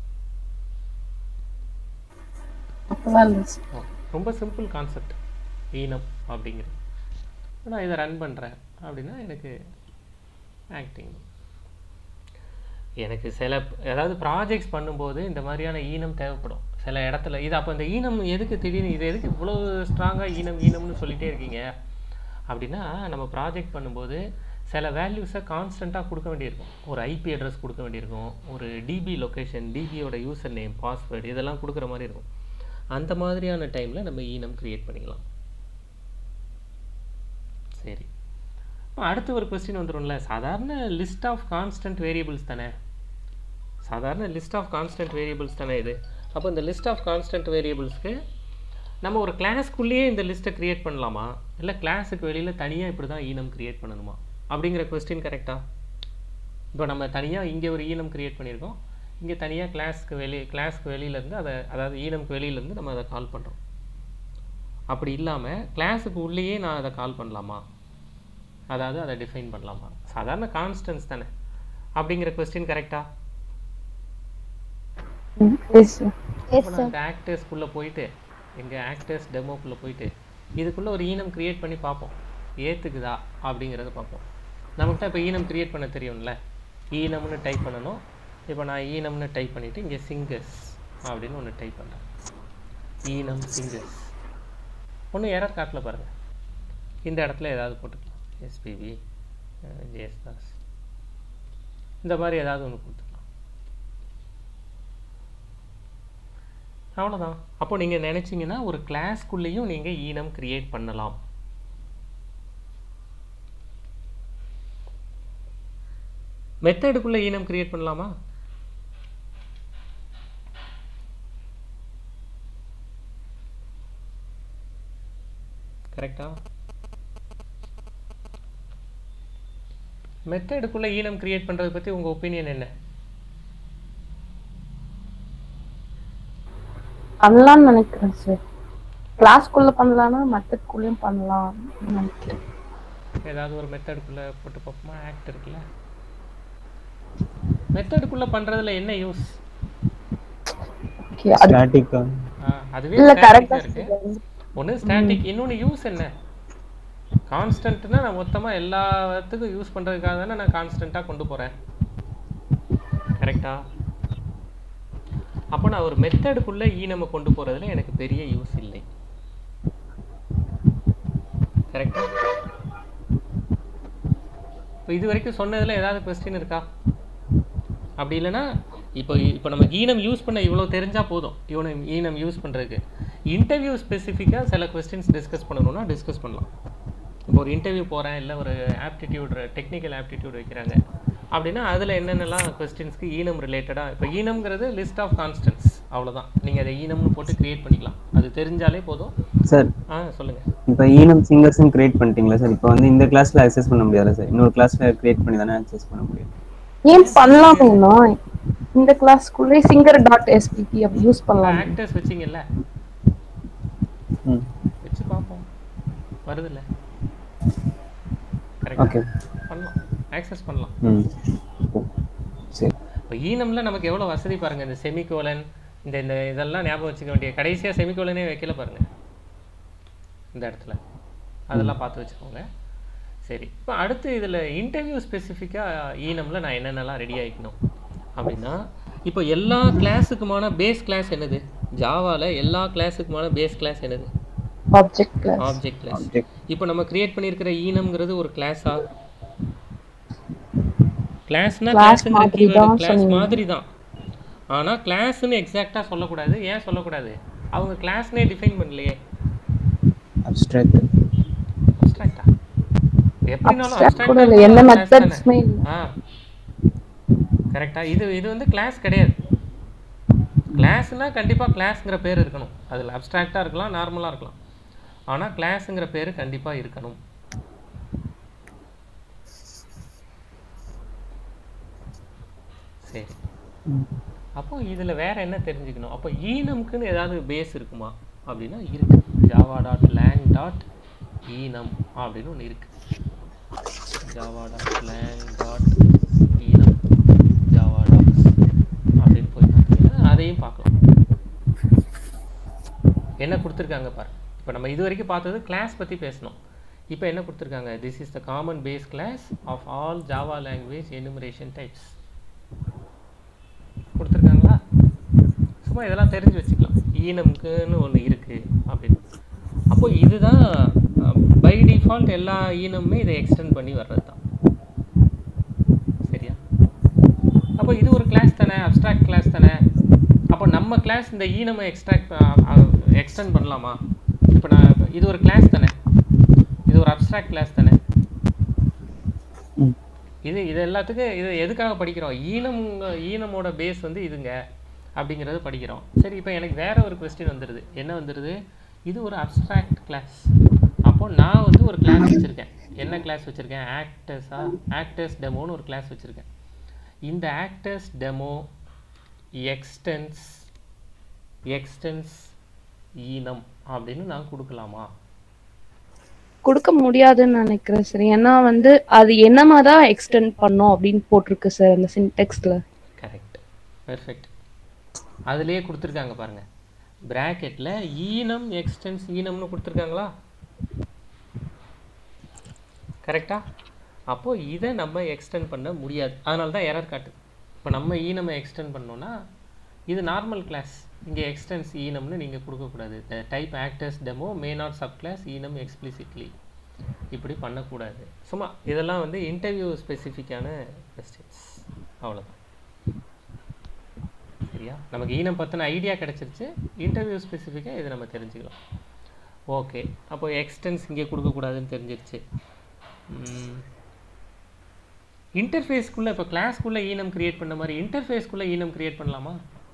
அப்பதான் இருந்துச்சு ஓ, ரொம்ப சிம்பிள் கான்செப்ட் ஈனம் அப்படிங்கிறது நான் இதை ரன் பண்ணுறேன் அப்படின்னா எனக்கு ஆக்டிங் எனக்கு சில அதாவது ப்ராஜெக்ட்ஸ் பண்ணும்போது இந்த மாதிரியான ஈனம் தேவைப்படும் சில இடத்துல இது அப்போ இந்த ஈனம் எதுக்கு திடீர்னு இது எதுக்கு இவ்வளோ ஸ்ட்ராங்காக ஈனம் ஈனம்னு சொல்லிட்டே இருக்கீங்க அப்படின்னா நம்ம ப்ராஜெக்ட் பண்ணும்போது சில வேல்யூஸை கான்ஸ்டண்ட்டாக கொடுக்க வேண்டியிருக்கும் ஒரு ஐபி அட்ரஸ் கொடுக்க வேண்டியிருக்கும் ஒரு டிபி லொக்கேஷன் டிபியோட யூசர் நேம் பாஸ்வேர்டு இதெல்லாம் கொடுக்குற மாதிரி இருக்கும் அந்த மாதிரியான டைமில் நம்ம ஈனம் க்ரியேட் பண்ணிக்கலாம் சரி அடுத்து ஒரு கொஸ்டின் வந்துரும்ல சாதாரண லிஸ்ட் ஆஃப் கான்ஸ்டன்ட் வேரியபிள்ஸ் தானே சாதாரண லிஸ்ட் ஆஃப் கான்ஸ்டன்ட் வேரியபிள்ஸ் தானே இது அப்போ இந்த லிஸ்ட் ஆஃப் கான்ஸ்டன்ட் வேரியபிள்ஸ்க்கு நம்ம ஒரு கிளாஸ்க்குள்ளேயே இந்த லிஸ்ட்டை க்ரியேட் பண்ணலாமா இல்லை கிளாஸுக்கு வெளியில் தனியாக இப்படி தான் ஈனம் க்ரியேட் பண்ணணுமா அப்படிங்கிற கொஸ்டின் கரெக்டாக இப்போ நம்ம தனியாக இங்கே ஒரு ஈனம் க்ரியேட் பண்ணியிருக்கோம் இங்கே தனியாக கிளாஸ்க்கு வெளியே கிளாஸ்க்கு வெளியிலேருந்து அதை அதாவது ஈனம்க்கு வெளியிலேருந்து நம்ம அதை கால் பண்ணுறோம் அப்படி இல்லாமல் கிளாஸுக்கு உள்ளேயே நான் அதை கால் பண்ணலாமா அதாவது அதை டிஃபைன் பண்ணலாமா சாதாரண கான்ஸ்டன்ஸ் தானே அப்படிங்கிற கொஸ்டின் கரெக்டா எஸ் சார் இப்போ நான் இந்த ஆக்டர்ஸ்குள்ளே போயிட்டு எங்கள் ஆக்டர்ஸ் டெமோக்குள்ளே போயிட்டு இதுக்குள்ளே ஒரு ஈனம் க்ரியேட் பண்ணி பார்ப்போம் ஏற்றுக்குதா அப்படிங்கிறத பார்ப்போம் நமக்கு தான் இப்போ ஈனம் க்ரியேட் பண்ண தெரியும்ல ஈனம்னு டைப் பண்ணணும் இப்போ நான் ஈனம்னு டைப் பண்ணிவிட்டு இங்கே சிங்கர்ஸ் அப்படின்னு ஒன்று டைப் பண்ணுறேன் ஈனம் சிங்கர்ஸ் ஒன்றும் எரர் காட்டல பாருங்கள் இந்த இடத்துல ஏதாவது போட்டுக்கலாம் எஸ்பிவி ஜேஎஸ்தாஸ் இந்த மாதிரி ஏதாவது ஒன்று கொடுத்துக்கலாம் அவ்வளோதான் அப்போ நீங்கள் நினச்சிங்கன்னா ஒரு கிளாஸ்க்குள்ளேயும் நீங்கள் ஈனம் கிரியேட் பண்ணலாம் மெத்தடுக்குள்ளே ஈனம் கிரியேட் பண்ணலாமா கரெக்டா மெத்தடுக்குள்ளே ஈனம் கிரியேட் பண்ணுறதை பற்றி உங்கள் ஒப்பீனியன் என்ன பண்ணலாம்னு நினைக்கிறேன் சார் கிளாஸ்க்குள்ள பண்ணலாம்னா மற்றக்குள்ளேயும் பண்ணலாம் நினைக்கிறேன் ஏதாவது ஒரு மெத்தடுக்குள்ளே போட்டு பார்ப்போமா ஆக்ட் இருக்குல்ல மெத்தடுக்குள்ளே பண்ணுறதுல என்ன யூஸ் ஓகே அது ஸ்டாட்டிக்கா அதுவே இல்ல static கரெக்டா ஆ இருக்கு ஒன்று ஸ்டாட்டிக் இன்னொன்று யூஸ் என்ன கான்ஸ்டன்ட்னா நான் மொத்தமாக எல்லாத்துக்கும் யூஸ் பண்ணுறதுக்காக தானே நான் கான்ஸ்டண்ட்டாக கொண்டு போகிறேன் கரெக்டா அப்போ நான் ஒரு மெத்தடுக்குள்ளே ஈ நம்ம கொண்டு போகிறதுல எனக்கு பெரிய யூஸ் இல்லை கரெக்டா இப்போ இது வரைக்கும் சொன்னதில் ஏதாவது கொஸ்டின் இருக்கா அப்படி இல்லைன்னா இப்போ இப்போ நம்ம ஈனம் யூஸ் பண்ண இவ்வளோ தெரிஞ்சால் போதும் இவனம் ஈனம் யூஸ் பண்ணுறதுக்கு இன்டர்வியூ ஸ்பெசிஃபிக்காக சில கொஸ்டின்ஸ் டிஸ்கஸ் பண்ணணும்னா டிஸ்கஸ் பண்ணலாம் இப்போ ஒரு இன்டர்வியூ போகிறேன் இல்லை ஒரு ஆப்டிடியூட் டெக்னிக்கல் ஆப்டிடியூட் வைக்கிறாங்க அப்படின்னா அதில் என்னென்னலாம் கொஸ்டின்ஸ்க்கு ஈனம் ரிலேட்டடாக இப்போ ஈனம்ங்கிறது லிஸ்ட் ஆஃப் கான்ஸ்டன்ஸ் அவ்வளோதான் நீங்கள் அதை ஈனம்னு போட்டு கிரியேட் பண்ணிக்கலாம் அது தெரிஞ்சாலே போதும் சார் ஆ சொல்லுங்கள் இப்போ ஈனம் சிங்கர்ஸ்னு கிரியேட் பண்ணிட்டீங்களா சார் இப்போ வந்து இந்த கிளாஸ்ல அக்சஸ் பண்ண முடியாதுல சார் இன்னொரு கிளாஸ்ல கிரியேட் பண்ணி தானே அக்சஸ் பண்ண முடியும் ஏன் பண்ணலாமேனா இந்த கிளாஸ்க்குள்ளே சிங்கர் டாட் எஸ்பிடி அப்படி யூஸ் பண்ணலாம் ஆக்டர்ஸ் வச்சிங்கல்ல ம் வச்சு பார்ப்போம் வருதுல்ல கரெக்ட் ஓகே பண்ணலாம் ஆக்சஸ் பண்ணலாம் ம் ஓ, சரி இப்போ ஈனம்ல நமக்கு எவ்வளோ வசதி பாருங்க இந்த செமிகோலன் இந்த இந்த இதெல்லாம் ஞாபகம் வச்சுக்க வேண்டிய கடைசியாக செமிகோலனே வைக்கல பாருங்க இந்த இடத்துல அதெல்லாம் பார்த்து வச்சுக்கோங்க சரி இப்போ அடுத்து இதில் இன்டர்வியூ ஸ்பெசிஃபிக்காக ஈனம்ல நான் என்னென்னலாம் ரெடி ஆகிக்கணும் அப்படின்னா இப்போ எல்லா கிளாஸுக்குமான பேஸ் கிளாஸ் என்னது ஜாவால எல்லா கிளாஸுக்குமான பேஸ் கிளாஸ் என்னது object class object class object இப்போ நம்ம கிரியேட் பண்ணியிருக்கிற ஈனம்ங்கிறது ஒரு கிளாஸா கிளாஸ்னா Class கிளாஸ்ங்கிற மாதிரி கீவேர்டு தான் கிளாஸ் சொன்னீங்க. மாதிரி தான் ஆனால் கிளாஸ்னு எக்ஸாக்டாக சொல்லக்கூடாது ஏன் சொல்லக்கூடாது அவங்க கிளாஸ்னே டிஃபைன் பண்ணலையே அப்ஸ்ட்ராக்ட் அப்ஸ்ட்ராக்டா எப்படினாலும் Abstract கூட abstract இல்லை எந்த இருந்தாலும் class தானே. மெத்தட்ஸுமே இல்லை ஆ கரெக்டா இது இது வந்து கிளாஸ் கிடையாது கிளாஸ்னா கண்டிப்பாக கிளாஸ்ங்கிற பேர் இருக்கணும் அதில் அப்ஸ்ட்ராக்டாக இருக்கலாம் நார்மலாக இருக்கலாம் ஆனால் கிளாஸுங்கிற பேர் கண்டிப்பாக இருக்கணும் சரி அப்போ இதில் வேற என்ன தெரிஞ்சுக்கணும் அப்போ ஈனம்க்குன்னு ஏதாவது பேஸ் இருக்குமா அப்படின்னா இருக்கு Java dot lang dot enum அப்படின்னு ஒன்று இருக்கு Java dot lang dot enum Java docs அப்படின்னு போய் பார்த்தீங்கன்னா அதையும் பார்க்கலாம் என்ன கொடுத்துருக்காங்க பாரு இப்போ நம்ம இது வரைக்கும் பார்த்தது கிளாஸ் பற்றி பேசணும் இப்போ என்ன கொடுத்துருக்காங்க this is the common base class of all Java language enumeration types கொடுத்துருக்காங்களா சும்மா இதெல்லாம் தெரிஞ்சு வச்சுக்கலாம் ஈனம்க்குன்னு ஒன்று இருக்குது அப்படின்னு அப்போ இதுதான் பை டிஃபால்ட் எல்லா ஈனமுமே இதை எக்ஸ்டெண்ட் பண்ணி வர்றது தான் சரியா அப்போ இது ஒரு கிளாஸ் தானே அப்ஸ்ட்ராக்ட் கிளாஸ் தானே அப்போ நம்ம கிளாஸ் இந்த ஈனமை எக்ஸ்ட்ராக்ட் எக்ஸ்டெண்ட் பண்ணலாமா இப்போ நான் இது ஒரு கிளாஸ் தானே இது ஒரு அப்ஸ்ட்ராக்ட் கிளாஸ் தானே இது இது எல்லாத்துக்கும் இது எதுக்காக படிக்கிறோம் ஈனம் ஈனமோட பேஸ் வந்து இதுங்க அப்படிங்கிறத படிக்கிறோம் சரி இப்போ எனக்கு வேற ஒரு கொஸ்டின் வந்துடுது என்ன வந்துடுது இது ஒரு அப்ஸ்ட்ராக்ட் கிளாஸ் அப்போ நான் வந்து ஒரு கிளாஸ் வச்சுருக்கேன் என்ன கிளாஸ் வச்சுருக்கேன் ஆக்டர்ஸா ஆக்டர்ஸ் டெமோன்னு ஒரு கிளாஸ் வச்சுருக்கேன் இந்த actors demo extends extends enum அப்படின்னு நான் கொடுக்கலாமா கொடுக்க முடியாதுன்னு நினைக்கிறேன் சார் ஏன்னா வந்து அது என்னமா தான் எக்ஸ்டெண்ட் பண்ணோம் அப்படின்னு போட்டிருக்கு சார் அந்த சின்டெக்ஸ்ல கரெக்ட் பெர்ஃபெக்ட் அதுலயே கொடுத்துருக்காங்க பாருங்க பிராக்கெட்ல ஈனம் எக்ஸ்டென்ஸ் ஈனம்னு கொடுத்துருக்காங்களா கரெக்டா அப்போ இதை நம்ம எக்ஸ்டெண்ட் பண்ண முடியாது அதனால தான் எரர் காட்டுது இப்போ நம்ம ஈனமை எக்ஸ்டெண்ட் பண்ணோம்னா இது நார்மல் கிளாஸ் இங்கே எக்ஸ்டென்ஸ் ஈனம்னு நீங்கள் கொடுக்கக்கூடாது type actors demo may not sub class enum explicitly இப்படி பண்ணக்கூடாது சும்மா இதெல்லாம் வந்து இன்டர்வியூ ஸ்பெசிஃபிக்கான கொஸ்டின்ஸ் அவ்வளோதான் சரியா நமக்கு ஈனம் பற்றின ஐடியா கிடச்சிருச்சு இன்டர்வியூ ஸ்பெசிஃபிக்காக இதை நம்ம தெரிஞ்சுக்கலாம் ஓகே அப்போ எக்ஸ்டென்ஸ் இங்கே கொடுக்கக்கூடாதுன்னு தெரிஞ்சிருச்சு இன்டர்ஃபேஸ்க்குள்ளே இப்போ கிளாஸ்க்குள்ளே ஈனம் கிரியேட் பண்ண மாதிரி இன்டர்ஃபேஸ்க்குள்ளே ஈனம் கிரியேட் பண்ணலாமா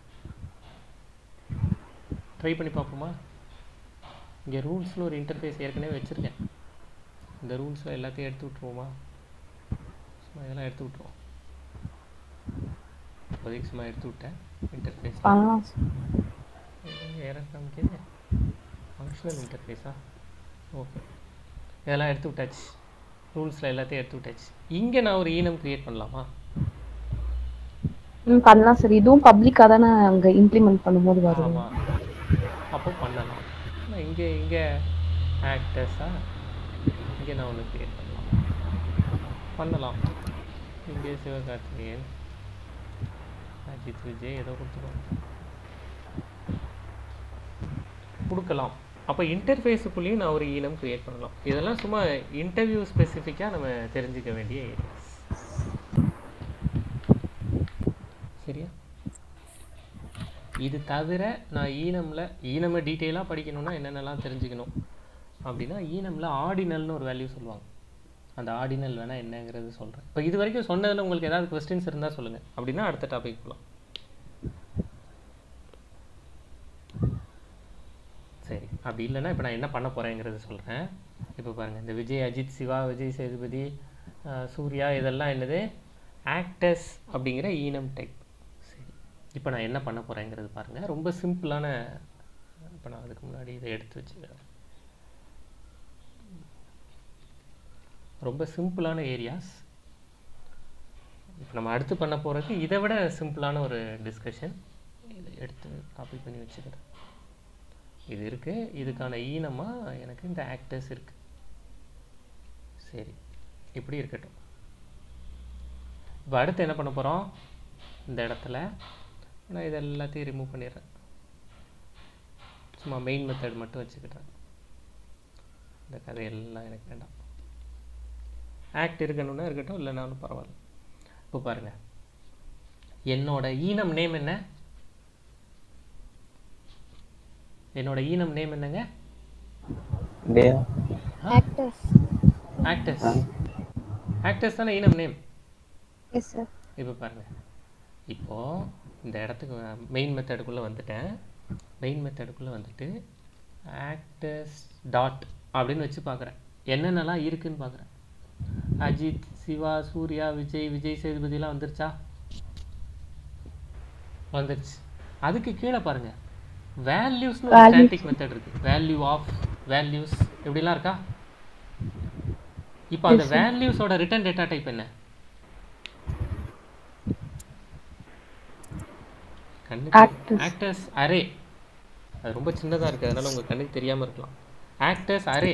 ட்ரை பண்ணி பார்ப்போமா இங்கே ரூல்ஸில் ஒரு இன்டர்ஃபேஸ் ஏற்கனவே வச்சுருக்கேன் இந்த ரூல்ஸில் எல்லாத்தையும் எடுத்து விட்ருவோமா சும்மா இதெல்லாம் எடுத்து விட்ருவோம் இப்போதைக்கு சும்மா எடுத்து விட்டேன் இன்டர்ஃபேஸ் பண்ணலாம் ஏரர் காமிக்குது ஃபங்க்ஷனல் இன்டர்ஃபேஸா ஓகே இதெல்லாம் எடுத்து விட்டாச்சு ரூல்ஸில் எல்லாத்தையும் எடுத்து விட்டாச்சு இங்கே நான் ஒரு ஈனம் கிரியேட் பண்ணலாமா ம் பண்ணலாம் சார் இதுவும் பப்ளிக்கா தானே அங்க இம்ப்ளிமெண்ட் பண்ணும்போது வரும் ஆமாம் அப்போ பண்ணலாம் ஆனால் இங்கே இங்கே ஆக்டர்ஸா இங்கே நான் ஒன்று கிரியேட் பண்ணலாம் பண்ணலாம் இங்கே சிவகார்த்திகேயன் அஜித் விஜய் ஏதோ கொடுத்துருவாங்க கொடுக்கலாம் அப்போ இன்டர்ஃபேஸுக்குள்ளேயும் நான் ஒரு ஈனம் கிரியேட் பண்ணலாம் இதெல்லாம் சும்மா இன்டர்வியூ ஸ்பெசிஃபிக்காக நம்ம தெரிஞ்சுக்க வேண்டிய ஏரியாஸ் சரியா இது தவிர நான் ஈனமில் ஈனமை டீட்டெயிலாக படிக்கணும்னா என்னென்னலாம் தெரிஞ்சுக்கணும் அப்படின்னா ஈனமில் ஆர்டினல்னு ஒரு வேல்யூ சொல்லுவாங்க அந்த ஆர்டினல் வேணால் என்னங்கிறது சொல்கிறேன் இப்போ இது வரைக்கும் சொன்னதில் உங்களுக்கு ஏதாவது கொஸ்டின்ஸ் இருந்தால் சொல்லுங்கள் அப்படின்னா அடுத்த டாபிக் போகலாம் சரி அப்படி இல்லைன்னா இப்போ நான் என்ன பண்ண போகிறேங்கிறது சொல்கிறேன் இப்போ பாருங்கள் இந்த விஜய் அஜித் சிவா விஜய் சேதுபதி அஹ், சூர்யா இதெல்லாம் என்னது ஆக்டர்ஸ் அப்படிங்கிற ஈனம் டைப் சரி இப்போ நான் என்ன பண்ண போகிறேங்கிறது பாருங்கள் ரொம்ப சிம்பிளான இப்போ நான் அதுக்கு முன்னாடி இதை எடுத்து வச்சுக்கிறேன் ரொம்ப சிம்பிளான ஏரியாஸ் இப்போ நம்ம அடுத்து பண்ண போகிறது இதை விட சிம்பிளான ஒரு டிஸ்கஷன் இதை எடுத்து காப்பி பண்ணி வச்சுக்கிறேன் இது இருக்குது இதுக்கான ஈனமாக எனக்கு இந்த ஆக்டர்ஸ் இருக்குது சரி இப்படி இருக்கட்டும் இப்போ அடுத்து என்ன பண்ண போகிறோம் இந்த இடத்துல நான் இது எல்லாத்தையும் ரிமூவ் பண்ணிடுறேன் சும்மா மெயின் மெத்தட் மட்டும் வச்சுக்கிட்டேன் இந்த கதையெல்லாம் எனக்கு வேண்டாம் ஆக்ட் இருக்கணும்னா இருக்கட்டும் இல்லைனாலும் பரவாயில்ல இப்போ பாருங்கள் என்னோட ஈனம் நேம் என்ன என்னோட ஈனம் நேம் என்னங்க டேயா actors ஆக்டர்ஸ் ஆக்டர்ஸ் தானே ஈனம் நேம் yes sir இப்போ பாருங்க இப்போ இந்த இடத்துக்கு மெயின் மெத்தடுக்குள்ளே வந்துட்டேன் மெயின் மெத்தடுக்குள்ளே வந்துட்டு ஆக்டர்ஸ் டாட் அப்படின்னு வச்சு பார்க்குறேன் என்னென்னலாம் இருக்குன்னு பார்க்குறேன் அஜித் சிவா சூர்யா விஜய் விஜய் சேதுபதிலாம் வந்துருச்சா வந்துருச்சு அதுக்கு கீழே பாருங்க வேல்யூஸ்னு ஒரு Values. ஸ்டாட்டிக் மெத்தட் இருக்கு வேல்யூ ஆஃப் வேல்யூஸ் இப்படிலாம் இருக்கா இப்போ அந்த வேல்யூஸோட ரிட்டர்ன் டேட்டா டைப் என்ன Actors. ஆக்டர்ஸ் அரே அது ரொம்ப சின்னதா இருக்கு அதனால உங்க கண்ணுக்கு தெரியாம இருக்கலாம் ஆக்டர்ஸ் அரே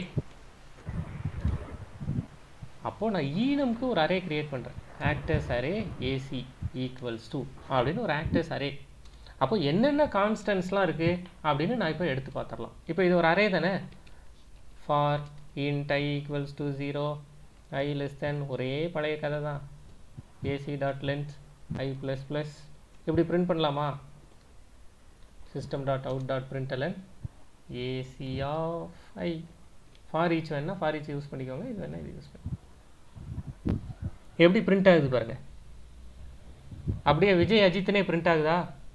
அப்போ நான் ஈனம்க்கு ஒரு அரே கிரியேட் பண்றேன் actors array AC equals to அப்படின்னு ஒரு ஆக்டர்ஸ் அரே அப்போ என்னென்ன கான்ஸ்டன்ட்ஸ்லாம் இருக்கு அப்படின்னு நான் இப்போ எடுத்து பார்த்துடலாம் இப்போ இது ஒரு அரே தானே for int I equals to zero I less than ஒரே பழைய கதை தான் AC dot length I plus plus இப்படி பிரிண்ட் பண்ணலாமா system dot out dot println AC of I for each வேணா ஃபார் ஈச் யூஸ் பண்ணிக்கோங்க இது வேணா இது யூஸ் பண்ணி எப்படி பிரிண்ட் ஆகுது பாருங்க அப்படியே விஜய் அஜித்னே பிரிண்ட் ஆகுதா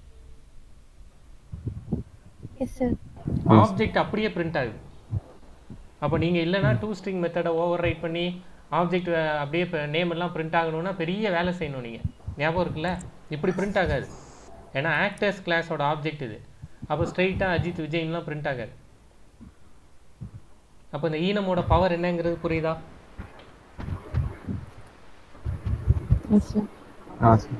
எஸ் சார் ஆப்ஜெக்ட் அப்படியே பிரிண்ட் ஆகுது அப்போ நீங்கள் இல்லைன்னா டூ ஸ்ட்ரிங் மெத்தடை ஓவர் ரைட் பண்ணி ஆப்ஜெக்ட் அப்படியே இப்போ நேம் எல்லாம் பிரிண்ட் ஆகணும்னா பெரிய வேலை செய்யணும் நீங்கள் ஞாபகம் இருக்குல்ல இப்படி பிரிண்ட் ஆகாது ஏன்னா ஆக்டர்ஸ் கிளாஸோட ஆப்ஜெக்ட் இது அப்போ ஸ்ட்ரெயிட்டாக அஜித் விஜய்லாம் பிரிண்ட் ஆகாது அப்போ இந்த ஈனமோட பவர் என்னங்கிறது புரியுதா எஸ் சார் ஆ சார்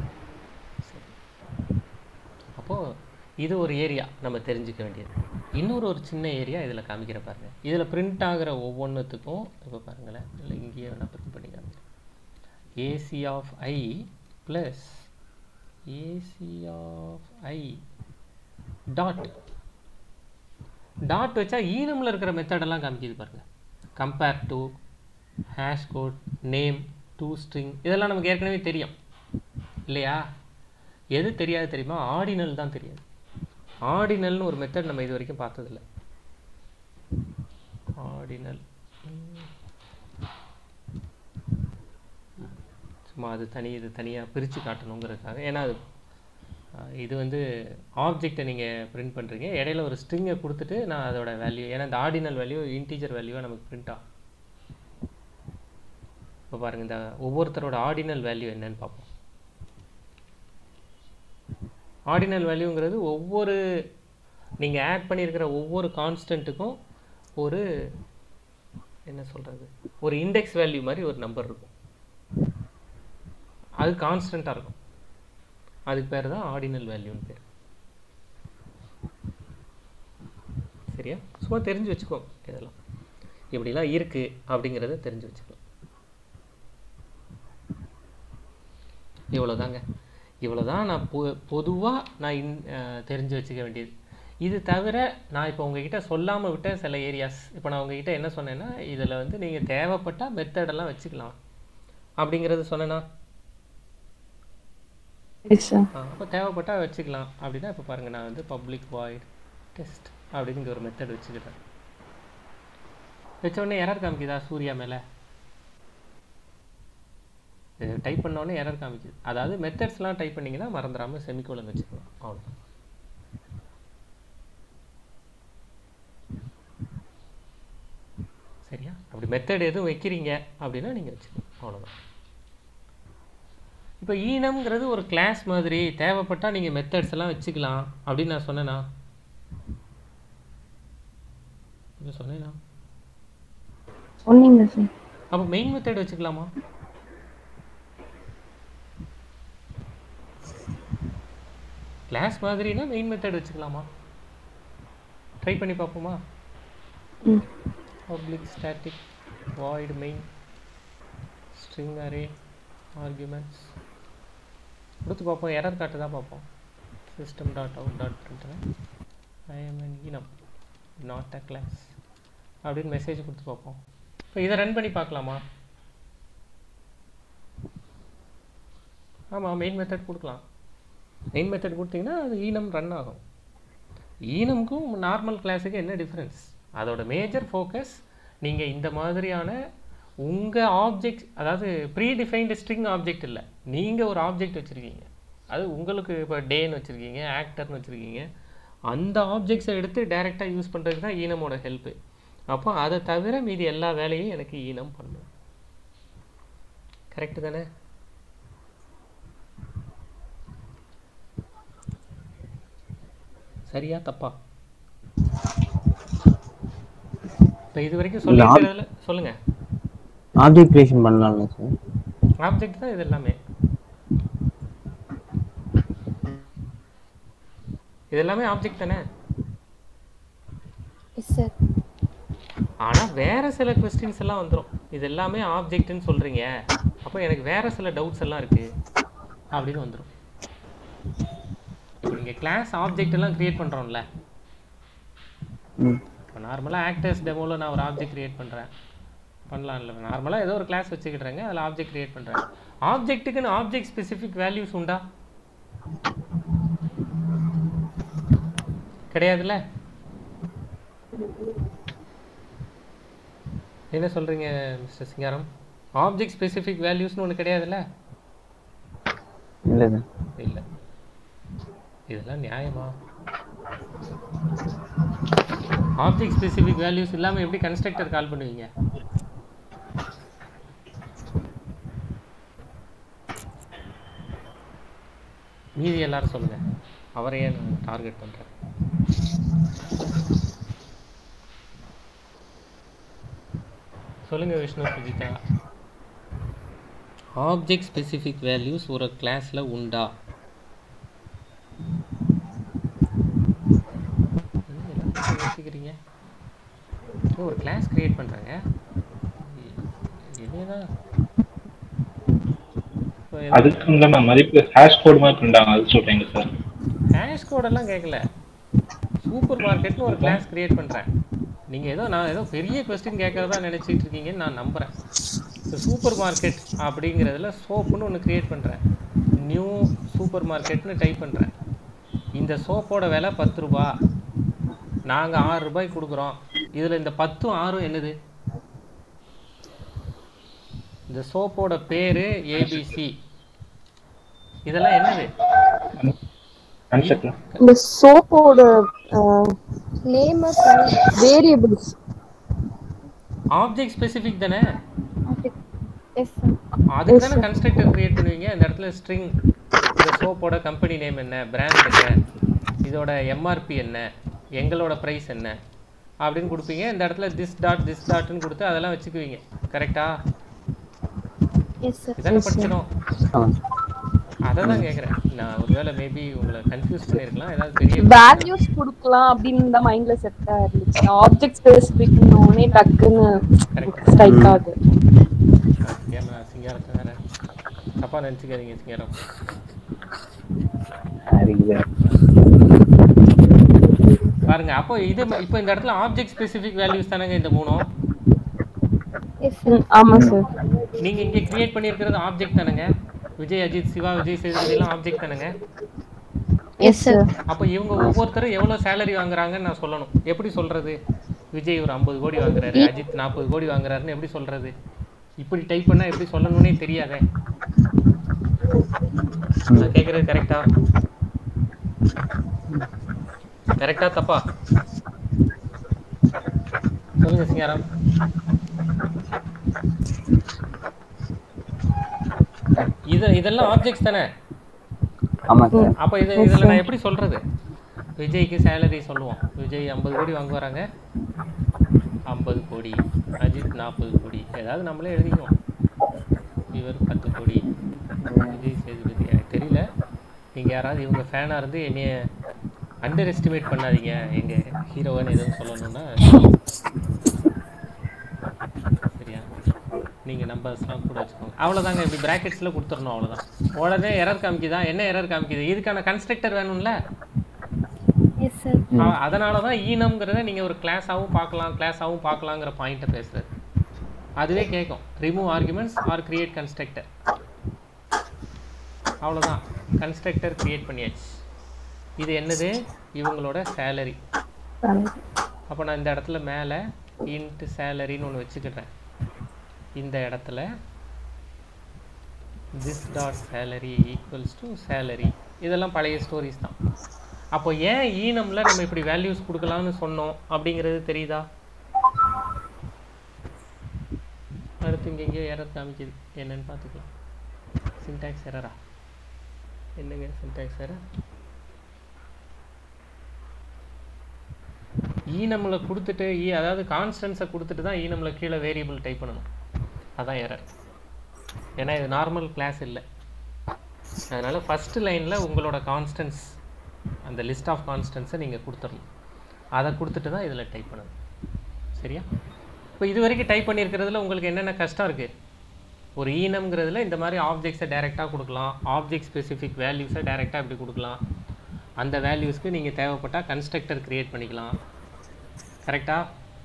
அப்போது இது ஒரு ஏரியா நம்ம தெரிஞ்சுக்க வேண்டியது இன்னொரு ஒரு சின்ன ஏரியா இதில் காமிக்கிற பாருங்க இதில் பிரிண்ட் ஆகிற ஒவ்வொன்றுத்துக்கும் இப்போ பாருங்களேன் இல்லை இங்கேயே நான் பிரிண்ட் பண்ணி காமிக்கிறேன் AC of I plus AC of I dot dot வச்சா ஈனமில் இருக்கிற மெத்தடெல்லாம் காமிக்குது பாருங்க compare to hash code name to string இதெல்லாம் நமக்கு ஏற்கனவே தெரியும் இல்லையா எது தெரியாது தெரியுமா ஆர்டினல் தான் தெரியாது ஆர்டினல்னு ஒரு மெத்தட் நம்ம இது வரைக்கும் பார்த்ததில்ல ஆர்டினல் சும்மா அது தனி இது தனியாக பிரித்து காட்டணுங்கிறதுக்காக ஏன்னா அது அஹ், இது வந்து ஆப்ஜெக்டை நீங்கள் பிரிண்ட் பண்ணுறீங்க இடையில ஒரு ஸ்ட்ரிங்கை கொடுத்துட்டு நான் அதோட வேல்யூ ஏன்னா இந்த ஆர்டினல் வேல்யூ இன்டீஜர் வேல்யூவாக நமக்கு பிரிண்ட் ஆகும் இப்போ பாருங்கள் இந்த ஒவ்வொருத்தரோட ஆர்டினல் வேல்யூ என்னன்னு பார்ப்போம் ஆர்டினல் வேல்யூங்கிறது ஒவ்வொரு நீங்கள் ஆட் பண்ணியிருக்கிற ஒவ்வொரு கான்ஸ்டன்ட்டுக்கும் ஒரு என்ன சொல்கிறது ஒரு இண்டெக்ஸ் வேல்யூ மாதிரி ஒரு நம்பர் இருக்கும் அது கான்ஸ்டண்ட்டாக இருக்கும் அதுக்கு பேர் தான் ஆர்டினல் வேல்யூன்னு பேர் சரியா சும்மா தெரிஞ்சு வச்சுக்கோ இதெல்லாம் இப்படிலாம் இருக்குது அப்படிங்கிறத தெரிஞ்சு வச்சுக்கோ இவ்வளோதாங்க இவ்வளோதான் நான் பொ பொதுவாக நான் இன் அஹ் தெரிஞ்சு வச்சுக்க வேண்டியது இது தவிர நான் இப்போ உங்ககிட்ட சொல்லாமல் விட்ட சில ஏரியாஸ் இப்போ நான் உங்ககிட்ட என்ன சொன்னேன்னா இதில் வந்து நீங்கள் தேவைப்பட்டால் மெத்தடெல்லாம் வச்சுக்கலாம் அப்படிங்கிறது சொன்னேன்னா எஸ் சார் அப்போ தேவைப்பட்டால் வச்சுக்கலாம் அப்படின்னா இப்போ பாருங்கள் நான் வந்து பப்ளிக் வாய்ட் டெஸ்ட் அப்படின்னு இங்க ஒரு மெத்தட் வச்சுக்கிறேன் வச்ச உடனே எரர் காமிக்குதா சூர்யா மேலே டைப் பண்ண உடனே எரர் காமிக்குது அதாவது மெத்தட்ஸ்லாம் டைப் பண்ணீங்கன்னா மறந்துடாமல் செமிகோலன் வச்சுக்கலாம் அவ்வளோதான் சரியா அப்படி மெத்தட் எதுவும் வைக்கிறீங்க அப்படின்னா நீங்கள் வச்சுக்கலாம் அவ்வளோதான் இப்போ ஈனம்ங்கிறது ஒரு கிளாஸ் மாதிரி தேவைப்பட்டால் நீங்கள் மெத்தட்ஸ் எல்லாம் வச்சுக்கலாம் அப்படின்னு நான் சொன்னேனா இப்போ சொன்னேனா சொன்னீங்க சார் அப்போ மெயின் மெத்தட் வச்சுக்கலாமா கிளாஸ் மாதிரினா மெயின் மெத்தட் வச்சுக்கலாமா ட்ரை பண்ணி பார்ப்போமா ம் public static void main string array arguments கொடுத்து பார்ப்போம் எரர் காட்டுதா பார்ப்போம் system dot out dot print I am an enum not a class அப்படின்னு மெசேஜ் கொடுத்து பார்ப்போம் இப்போ இதை ரன் பண்ணி பார்க்கலாமா ஆமாம் மெயின் மெத்தட் கொடுக்கலாம் மெயின் மெத்தட் கொடுத்தீங்கன்னா அது ஈனம் ரன் ஆகும் ஈனம்க்கும் நார்மல் கிளாஸுக்கு என்ன டிஃப்ரென்ஸ் அதோட மேஜர் ஃபோக்கஸ் நீங்கள் இந்த மாதிரியான உங்கள் ஆப்ஜெக்ட் அதாவது ப்ரீ டிஃபைன்டு ஸ்ட்ரிங் ஆப்ஜெக்ட் இல்லை நீங்கள் ஒரு ஆப்ஜெக்ட் வச்சுருக்கீங்க அது உங்களுக்கு இப்போ டேன்னு வச்சுருக்கீங்க ஆக்டர்னு வச்சுருக்கீங்க அந்த ஆப்ஜெக்ட்ஸை எடுத்து டைரெக்டாக யூஸ் பண்ணுறதுக்கு தான் ஈனமோட ஹெல்ப்பு அப்போ அதை தவிர மீதி எல்லா வேலையும் எனக்கு ஈனம் பண்ணும் கரெக்டு தானே சரியா தப்பா இப்போ இது வரைக்கும் சொல்லியிருக்கிறதுல சொல்லுங்க ஆப்ஜெக்ட் கிரியேஷன் பண்ணலாம்ல சார் ஆப்ஜெக்ட் தான் இது எல்லாமே இது எல்லாமே ஆப்ஜெக்ட் தானே எஸ் சார் ஆனா வேற சில கொஸ்டின்ஸ் எல்லாம் வந்துரும் இது எல்லாமே ஆப்ஜெக்ட்னு சொல்றீங்க அப்போ எனக்கு வேற சில டவுட்ஸ் எல்லாம் இருக்கு அப்படின்னு வந்துரும் இப்போ நீங்க கிளாஸ் ஆப்ஜெக்ட் எல்லாம் கிரியேட் பண்றோம்ல ம் இப்போ நார்மலாக ஆக்டர்ஸ் டெமோவில் நான் ஒரு ஆப்ஜெக்ட் கிரியேட் பண்ணுறேன் பண்ணலாம் இல்லை நார்மலாக ஏதோ ஒரு கிளாஸ் வச்சுக்கிட்டுறேங்க அதில் ஆப்ஜெக்ட் கிரியேட் பண்ணுறேன் ஆப்ஜெக்ட்டுக்குன்னு ஆப்ஜெக்ட் ஸ்பெசிஃபிக் வேல்யூஸ் உண்டா கிடையாதுல்ல என்ன சொல்கிறீங்க மிஸ்டர் சிங்காரம் ஆப்ஜெக்ட் ஸ்பெசிஃபிக் வேல்யூஸ்னு ஒன்று கிடையாதுல்ல இல்லை சார் இல்லை இதெல்லாம் நியாயமா ஆப்ஜெக்ட் ஸ்பெசிஃபிக் வேல்யூஸ் இல்லாமல் எப்படி கன்ஸ்ட்ரக்டர் கால் பண்ணுவீங்க மீதி எல்லாரும் சொல்லுங்க அவரையே நான் டார்கெட் பண்றேன் சொல்லுங்க Vishnu Sujitha object specific values ஒரு கிளாஸ்ல உண்டா என்ன எல்லாரும் யோசிக்கிறீங்க ஓ, ஒரு கிளாஸ் கிரியேட் பண்றாங்க இதேதான் இப்போ எது- அதுக்கு உண்டான மதிப்பு ஹேஷ் கோட் மாதிரி பண்ணிட்டாங்க அது சொல்றீங்க சார் ஹேஷ் கோடெல்லாம் கேட்கல சூப்பர் மார்க்கெட்னு ஒரு கிளாஸ் கிரியேட் பண்ணுறேன் நீங்கள் ஏதோ நான் ஏதோ பெரிய கொஸ்டின் கேட்கறதா நினச்சிட்டு இருக்கீங்கன்னு நான் நம்புகிறேன் இந்த சூப்பர் மார்க்கெட் அப்படிங்கிறதுல சோப்புன்னு ஒன்று கிரியேட் பண்ணுறேன் நியூ சூப்பர் மார்க்கெட்னு டைப் பண்ணுறேன் இந்த சோப்போட விலை பத்து ரூபா நாங்கள் ஆறு ரூபாய் கொடுக்குறோம் இதில் இந்த பத்தும் ஆறும் என்னது இந்த சோப்போட பேர் ஏபிசி இதெல்லாம் என்னது கன்செப்ட் இந்த சோப்போட நேம் வேரியபிள்ஸ் ஆப்ஜெக்ட் ஸ்பெசிஃபிக் தானே எஸ் சார் அதுக்கு தானே கன்ஸ்ட்ரக்டர் கிரியேட் பண்ணுவீங்க இந்த இடத்துல ஸ்ட்ரிங் இந்த சோப்போட கம்பெனி நேம் என்ன பிராண்ட் என்ன இதோட எம்ஆர்பி என்ன எங்களோட ப்ரைஸ் என்ன அப்படின்னு கொடுப்பீங்க இந்த இடத்துல திஸ் டாட் திஸ் டாட்னு கொடுத்து அதெல்லாம் வச்சுக்குவீங்க கரெக்டா எஸ் சார் இதானே படிச்சிடும் ஆமாம் அதை தான் கேட்குறேன் நான் ஒருவேளை மேபி உங்களை கன்ஃபியூஸ் பண்ணியிருக்கலாம் ஏதாவது பெரிய வேல்யூஸ் கொடுக்கலாம் அப்படின்னு தான் மைண்ட்ல செட் ஆயிருந்துச்சு ஆப்ஜெக்ட் ஸ்பெசிபிக் உடனே டக்குன்னு Correct. ஸ்ட்ரைக் ஆகுது கேமரா சிங்காரத்தை வேற தப்பாக நினச்சிக்காதீங்க சிங்காரம் சரிங்க சார் பாருங்க அப்போ இது இப்போ இந்த இடத்துல ஆப்ஜெக்ட் ஸ்பெசிஃபிக் வேல்யூஸ் தானேங்க இந்த மூணும் எஸ் சார் ம், ஆமா சார் நீங்க இங்க கிரியேட் பண்ணியிருக்கிறது ஆப்ஜெக்ட் தானேங்க விஜய் அஜித் சிவா விஜய் சேதுபதி எல்லாம் ஆப்ஜெக்ட் தானேங்க எஸ் சார் அப்போ இவங்க ஒவ்வொருத்தரும் எவ்வளவு சேலரி வாங்குறாங்கன்னு நான் சொல்லணும் எப்படி சொல்றது விஜய் ஒரு ஐம்பது கோடி வாங்குறாரு அஜித் நாற்பது கோடி வாங்குறாருன்னு எப்படி சொல்றது இப்படி டைப் பண்ணா எப்படி சொல்லணும்னே தெரியாதே நான் கேக்குறது கரெக்டா கரெக்டா தப்பா சொல்லுங்க சிங்காரம் இது இதெல்லாம் ஆப்ஜெக்ட்ஸ் தானே ஆமாம் சார் அப்போ இது இதில் நான் எப்படி சொல்றது விஜய்க்கு சேலரி சொல்லுவோம் விஜய் ஐம்பது கோடி வாங்குவாராங்க ஐம்பது கோடி அஜித் நாற்பது கோடி ஏதாவது நம்மளே எழுதிக்குவோம் இவர் பத்து கோடி விஜய் சேதுபதி எனக்கு தெரியல நீங்கள் யாராவது இவங்க ஃபேனாக இருந்து என்னைய அண்டர் எஸ்டிமேட் பண்ணாதீங்க எங்கள் ஹீரோவன்னு எதுவும் சொல்லணும்னா சரியா நீங்கள் நம்பர்ஸ்லாம் கூட வச்சுக்கோங்க அவ்வளோதாங்க இப்படி ப்ராக்கெட்ஸில் கொடுத்துடணும் அவ்வளோதான் உடனே எரர் காமிக்குதா என்ன எரர் காமிக்குது இதுக்கான கன்ஸ்ட்ரக்டர் வேணும்ல எஸ் சார் அ- அதனால தான் ஈனம்ங்கிறத நீங்கள் ஒரு கிளாஸாகவும் பார்க்கலாம் கிளாஸாகவும் பார்க்கலாங்கிற பாயிண்ட்டை பேசுறது அதுவே கேட்கும் remove arguments or create constructor அவ்வளோதான் கன்ஸ்ட்ரக்டர் கிரியேட் பண்ணியாச்சு இது என்னது இவங்களோட சேலரி அப்போ நான் இந்த இடத்துல மேலே இன்ட்டு சேலரின்னு ஒன்று வச்சுக்கிட்டேன் இந்த இடத்துல this dot salary equals to salary இதெல்லாம் பழைய ஸ்டோரிஸ் தான் அப்போ ஏன் ஈனம்ல நம்ம இப்படி வேல்யூஸ் கொடுக்கலாம்னு சொன்னோம் அப்படிங்கிறது தெரியுதா அடுத்து இங்கே எங்கேயோ எரர் காமிக்குது என்னன்னு பார்த்துக்கலாம் சின்டாக்ஸ் எரரா என்னங்க சின்டாக்ஸ் எரர் ஈனம்ல கொடுத்துட்டு ஈ அதாவது கான்ஸ்டன்ஸை கொடுத்துட்டு தான் ஈனம்ல கீழே வேரியபிள் டைப் பண்ணணும் அதான் எரர் ஏன்னா இது நார்மல் கிளாஸ் இல்லை அதனால ஃபர்ஸ்ட் லைனில் உங்களோட கான்ஸ்டன்ஸ் அந்த லிஸ்ட் ஆஃப் கான்ஸ்டன்ஸை நீங்கள் கொடுத்துடணும் அதை கொடுத்துட்டு தான் இதில் டைப் பண்ணணும் சரியா இப்போ இது வரைக்கும் டைப் பண்ணியிருக்கிறதுல உங்களுக்கு என்னென்ன கஷ்டம் இருக்குது ஒரு ஈனம்ங்கிறதுல இந்த மாதிரி ஆப்ஜெக்ட்ஸை டைரெக்டாக கொடுக்கலாம் ஆப்ஜெக்ட் ஸ்பெசிஃபிக் வேல்யூஸை டைரெக்டாக இப்படி கொடுக்கலாம் அந்த வேல்யூஸ்க்கு நீங்கள் தேவைப்பட்டால் கன்ஸ்ட்ரக்டர் கிரியேட் பண்ணிக்கலாம் கரெக்டா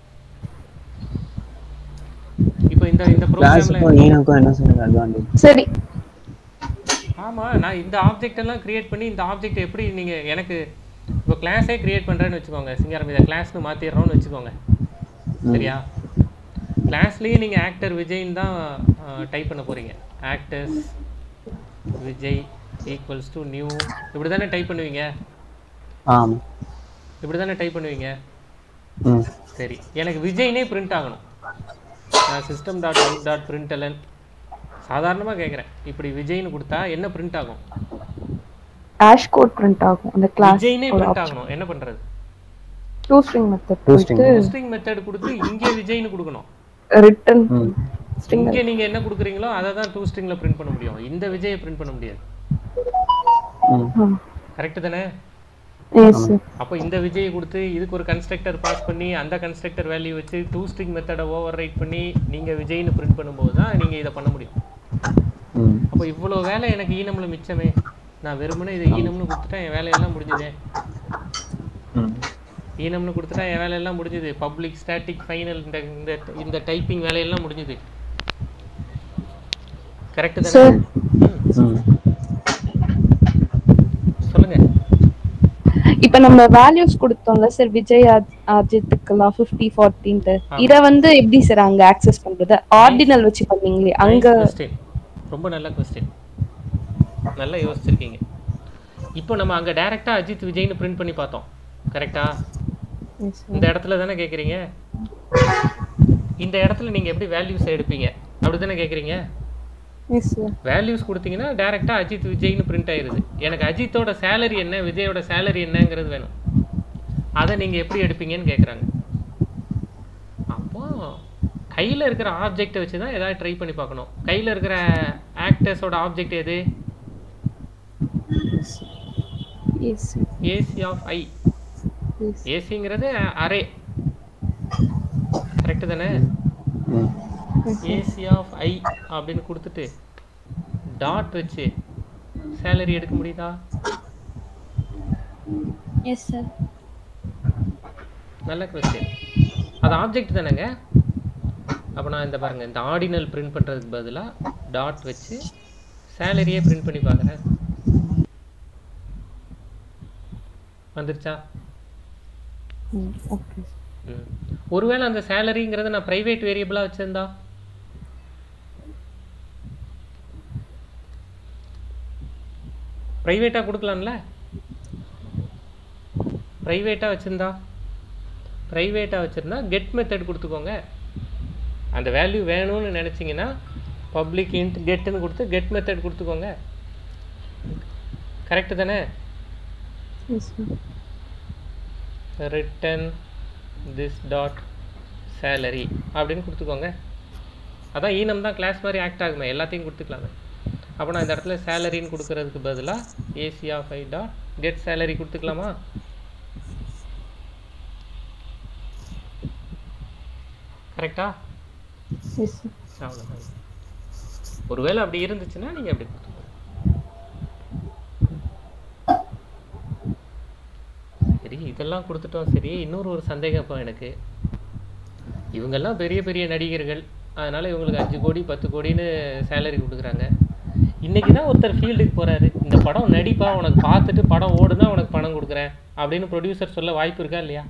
இப்போ இந்த இந்த ப்ரோக்ராமில் கிளாஸுக்கும் ஈனுக்கும் என்ன சொல்லுங்க அட்வான்டேஜ் சரி ஆமா நான் இந்த ஆப்ஜெக்ட் எல்லாம் கிரியேட் பண்ணி இந்த ஆப்ஜெக்ட் எப்படி நீங்க எனக்கு இப்போ கிளாஸே கிரியேட் பண்றேன்னு வச்சுக்கோங்க சிங்காரம் இதை கிளாஸ்னு மாத்திடுறோம்னு வச்சுக்கோங்க சரியா கிளாஸ்லேயே நீங்கள் ஆக்டர் விஜய்ன்னு தான் டைப் பண்ண போகிறீங்க actors Vijay equals to new இப்படி தானே டைப் பண்ணுவீங்க ஆமாம் இப்படி தானே டைப் பண்ணுவீங்க ம் சரி எனக்கு விஜய்னே பிரிண்ட் ஆகணும் நான் system dot out dot println சாதாரணமாக கேட்குறேன் இப்படி விஜய்னு கொடுத்தா என்ன பிரிண்ட் ஆகும் ஆஷ் கோட் பிரிண்ட் ஆகும் அந்த கிளாஸ் விஜய்னே பிரிண்ட் ஆகணும் என்ன பண்ணுறது to string method to string string method கொடுத்து இங்கே விஜய்னு கொடுக்கணும் ரிட்டன் ம் ஸ்ட்ரிங் இங்கே நீங்கள் என்ன கொடுக்குறீங்களோ அதை தான் டூ ஸ்ட்ரிங்கில் பிரிண்ட் பண்ண முடியும் இந்த விஜயை பிரிண்ட் பண்ண முடியாது ம் கரெக்டு தானே எஸ் சார் அப்போ இந்த விஜயை கொடுத்து இதுக்கு ஒரு கன்ஸ்ட்ரக்டர் பாஸ் பண்ணி அந்த கன்ஸ்ட்ரக்டர் வேல்யூ வச்சு டூ ஸ்ட்ரிங் மெத்தடை ஓவர் ரைட் பண்ணி நீங்கள் விஜய்னு பிரிண்ட் பண்ணும்போது தான் நீங்கள் இதை பண்ண முடியும் ம் அப்போ இவ்வளோ வேலை எனக்கு ஈனம்ல மிச்சமே நான் வெறுமனே இதை ஈனம்னு கொடுத்துட்டா என் வேலையெல்லாம் முடிஞ்சுதே ம் ஈனம்னு கொடுத்துட்டா என் வேலையெல்லாம் முடிஞ்சுது பப்ளிக் ஸ்டாட்டிக் ஃபைனல் இந்த இந்த இந்த டைப்பிங் வேலையெல்லாம் முடிஞ்சுது கரெக்டு தானே சார் ம், ம் சொல்லுங்க இப்ப நம்ம வேல்யூஸ் கொடுத்தோம்ல சார் விஜய் அஜ்- அஜித்துக்கெல்லாம் ஃபிஃப்டி ஃபார்ட்டின்ட்டு இத வந்து எப்படி சார் அங்க ஆக்சஸ் பண்றது ஆர்டினல் வச்சு பண்ணீங்களே அங்க கொஸ்டின் ரொம்ப நல்ல கொஸ்டின் நல்லா யோசிச்சிருக்கீங்க இப்போ நம்ம அங்க டைரக்டா அஜித் விஜய்னு பிரிண்ட் பண்ணி பார்த்தோம் கரெக்டா இந்த இடத்துல தானே கேக்குறீங்க இந்த இடத்துல நீங்க எப்படி வேல்யூஸ் எடுப்பீங்க அப்படி தானே கேக்குறீங்க எஸ் சார் வேல்யூஸ் கொடுத்தீங்கன்னா டைரக்டா அஜித் விஜய்னு பிரிண்ட் ஆயிருது எனக்கு அஜித்தோட சேலரி என்ன விஜயோட சேலரி என்னங்கிறது வேணும் அதை நீங்க எப்படி எடுப்பீங்கன்னு கேக்குறாங்க அப்போ கையில இருக்கிற ஆப்ஜெக்டை வச்சு தான் ஏதாவது ட்ரை பண்ணி பார்க்கணும் கையில இருக்கிற ஆக்டர்ஸோட ஆப்ஜெக்ட் எது yes AC of I yes ஏசிங்கிறது அரே கரெக்டு தானே ம் ஏசி ஆஃப் ஐ அப்படின்னு கொடுத்துட்டு டாட் வச்சு சேலரி எடுக்க முடியுதா எஸ் சார் நல்ல கொஸ்டின் அது ஆப்ஜெக்ட் தானேங்க அப்போ நான் இந்த பாருங்க இந்த ஆர்டினல் பிரிண்ட் பண்ணுறதுக்கு பதிலாக டாட் வச்சு சேலரியே பிரிண்ட் பண்ணி பார்க்குறேன் வந்துருச்சா ஓகே ம். ஒருவேளை அந்த சேலரிங்கிறத நான் ப்ரைவேட் வேரியபிளாக வச்சுருந்தா ப்ரைவேட்டாக கொடுக்கலாம்ல ப்ரைவேட்டாக வச்சுருந்தா ப்ரைவேட்டாக வச்சுருந்தா கெட் மெத்தட் கொடுத்துக்கோங்க அந்த வேல்யூ வேணும்னு நினச்சிங்கன்னா பப்ளிக் இன்ட் கெட்டுன்னு கொடுத்து கெட் மெத்தட் கொடுத்துக்கோங்க கரெக்டு தானே yes return this dot salary அப்படின்னு கொடுத்துக்கோங்க அதான் ஈனம் தான் கிளாஸ் மாதிரி ஆக்ட் ஆகுமே எல்லாத்தையும் கொடுத்துக்கலாமே அப்போ நான் இந்த இடத்துல சேலரின்னு கொடுக்கறதுக்கு பதிலாக AC of I dot get salary கொடுத்துக்கலாமா கரெக்டா எஸ் அவ்வளோதான் ஒருவேளை அப்படி இருந்துச்சுன்னா நீங்கள் அப்படி கொடுத்துக்கோங்க சரி இதெல்லாம் கொடுத்துட்டோம் சரி இன்னொரு ஒரு சந்தேகம் இப்போ எனக்கு இவங்கெல்லாம் பெரிய பெரிய நடிகர்கள் அதனால இவங்களுக்கு அஞ்சு கோடி பத்து கோடின்னு சேலரி கொடுக்குறாங்க இன்னைக்கு தான் ஒருத்தர் ஃபீல்டுக்கு போறாரு இந்த படம் நடிப்பா உனக்கு பார்த்துட்டு படம் ஓடுனா உனக்கு பணம் கொடுக்குறேன் அப்படின்னு ப்ரொடியூசர் சொல்ல வாய்ப்பு இருக்கா இல்லையா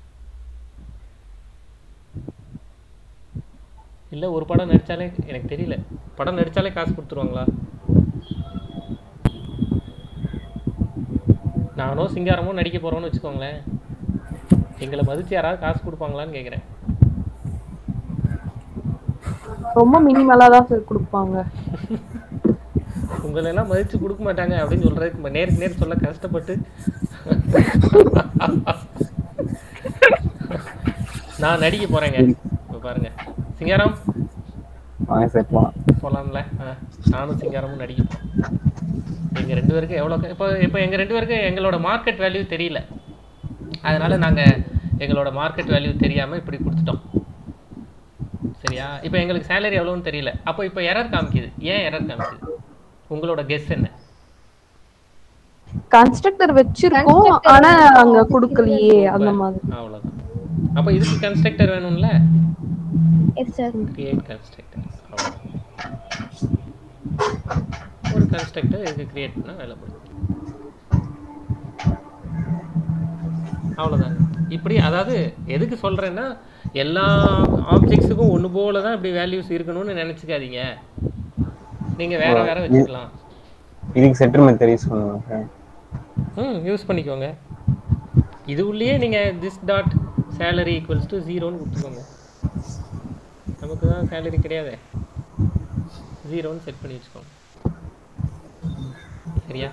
இல்லை ஒரு படம் நடிச்சாலே எனக்கு தெரியல படம் நடிச்சாலே காசு கொடுத்துருவாங்களா நானும் சிங்காரமும் நடிக்க போறோம்னு வச்சுக்கோங்களேன் எங்களை மதிச்சு யாராவது காசு கொடுப்பாங்களான்னு கேட்குறேன் ரொம்ப மினிமலா தான் சார் கொடுப்பாங்க உங்களை எல்லாம் மதிச்சு கொடுக்க மாட்டாங்க அப்படின்னு சொல்றதுக்கு ம- நேருக்கு நேர் சொல்ல கஷ்டப்பட்டு நான் நடிக்க போறேங்க இப்போ பாருங்க சிங்காரம் வாங்க சார் போகலாம் போலாம்ல ஆ, நானும் சிங்காரமும் நடிக்க எங்க ரெண்டு பேருக்கு எவ்வளோ இப்போ இப்போ எங்க ரெண்டு பேருக்கு எங்களோட மார்க்கெட் வேல்யூ தெரியல அதனால நாங்க எங்களோட மார்க்கெட் வேல்யூ தெரியாம இப்படி கொடுத்துட்டோம் சரியா இப்போ எங்களுக்கு சேலரி எவ்வளோன்னு தெரியல அப்போ இப்போ எரர் காமிக்குது ஏன் எரர் காமிக்குது உங்களோட கெஸ் என்ன கன்ஸ்ட்ரக்டர் வச்சிருக்கோம் ஆனா அங்க கொடுக்கலையே அந்த மாதிரி அவ்வளோதான் அப்போ இதுக்கு கன்ஸ்ட்ரக்டர் வேணும்ல எஸ் சார் கிரியேட் கன்ஸ்ட்ரக்டர் அவ்வளோதான் ஒரு கன்ஸ்ட்ரக்டர் இதுக்கு கிரியேட் பண்ணால் வேலை முடியும் அவ்வளோதாங்க இப்படி அதாவது எதுக்கு சொல்கிறேன்னா எல்லா ஆப்ஜெக்ட்ஸுக்கும் ஒன்று போல தான் இப்படி வேல்யூஸ் இருக்கணும்னு நினச்சிக்காதீங்க நீங்கள் வேற வேற வச்சுக்கலாம் இதுக்கு செட்டர் மெத்தட் யூஸ் பண்ணுவோம் சார் ம் யூஸ் பண்ணிக்கோங்க இது உள்ளேயே நீங்கள் this dot salary equals to ஜீரோன்னு கொடுத்துக்கோங்க நமக்கு தான் சேலரி கிடையாதே ஜீரோன்னு செட் பண்ணி வச்சுக்கோங்க சரியா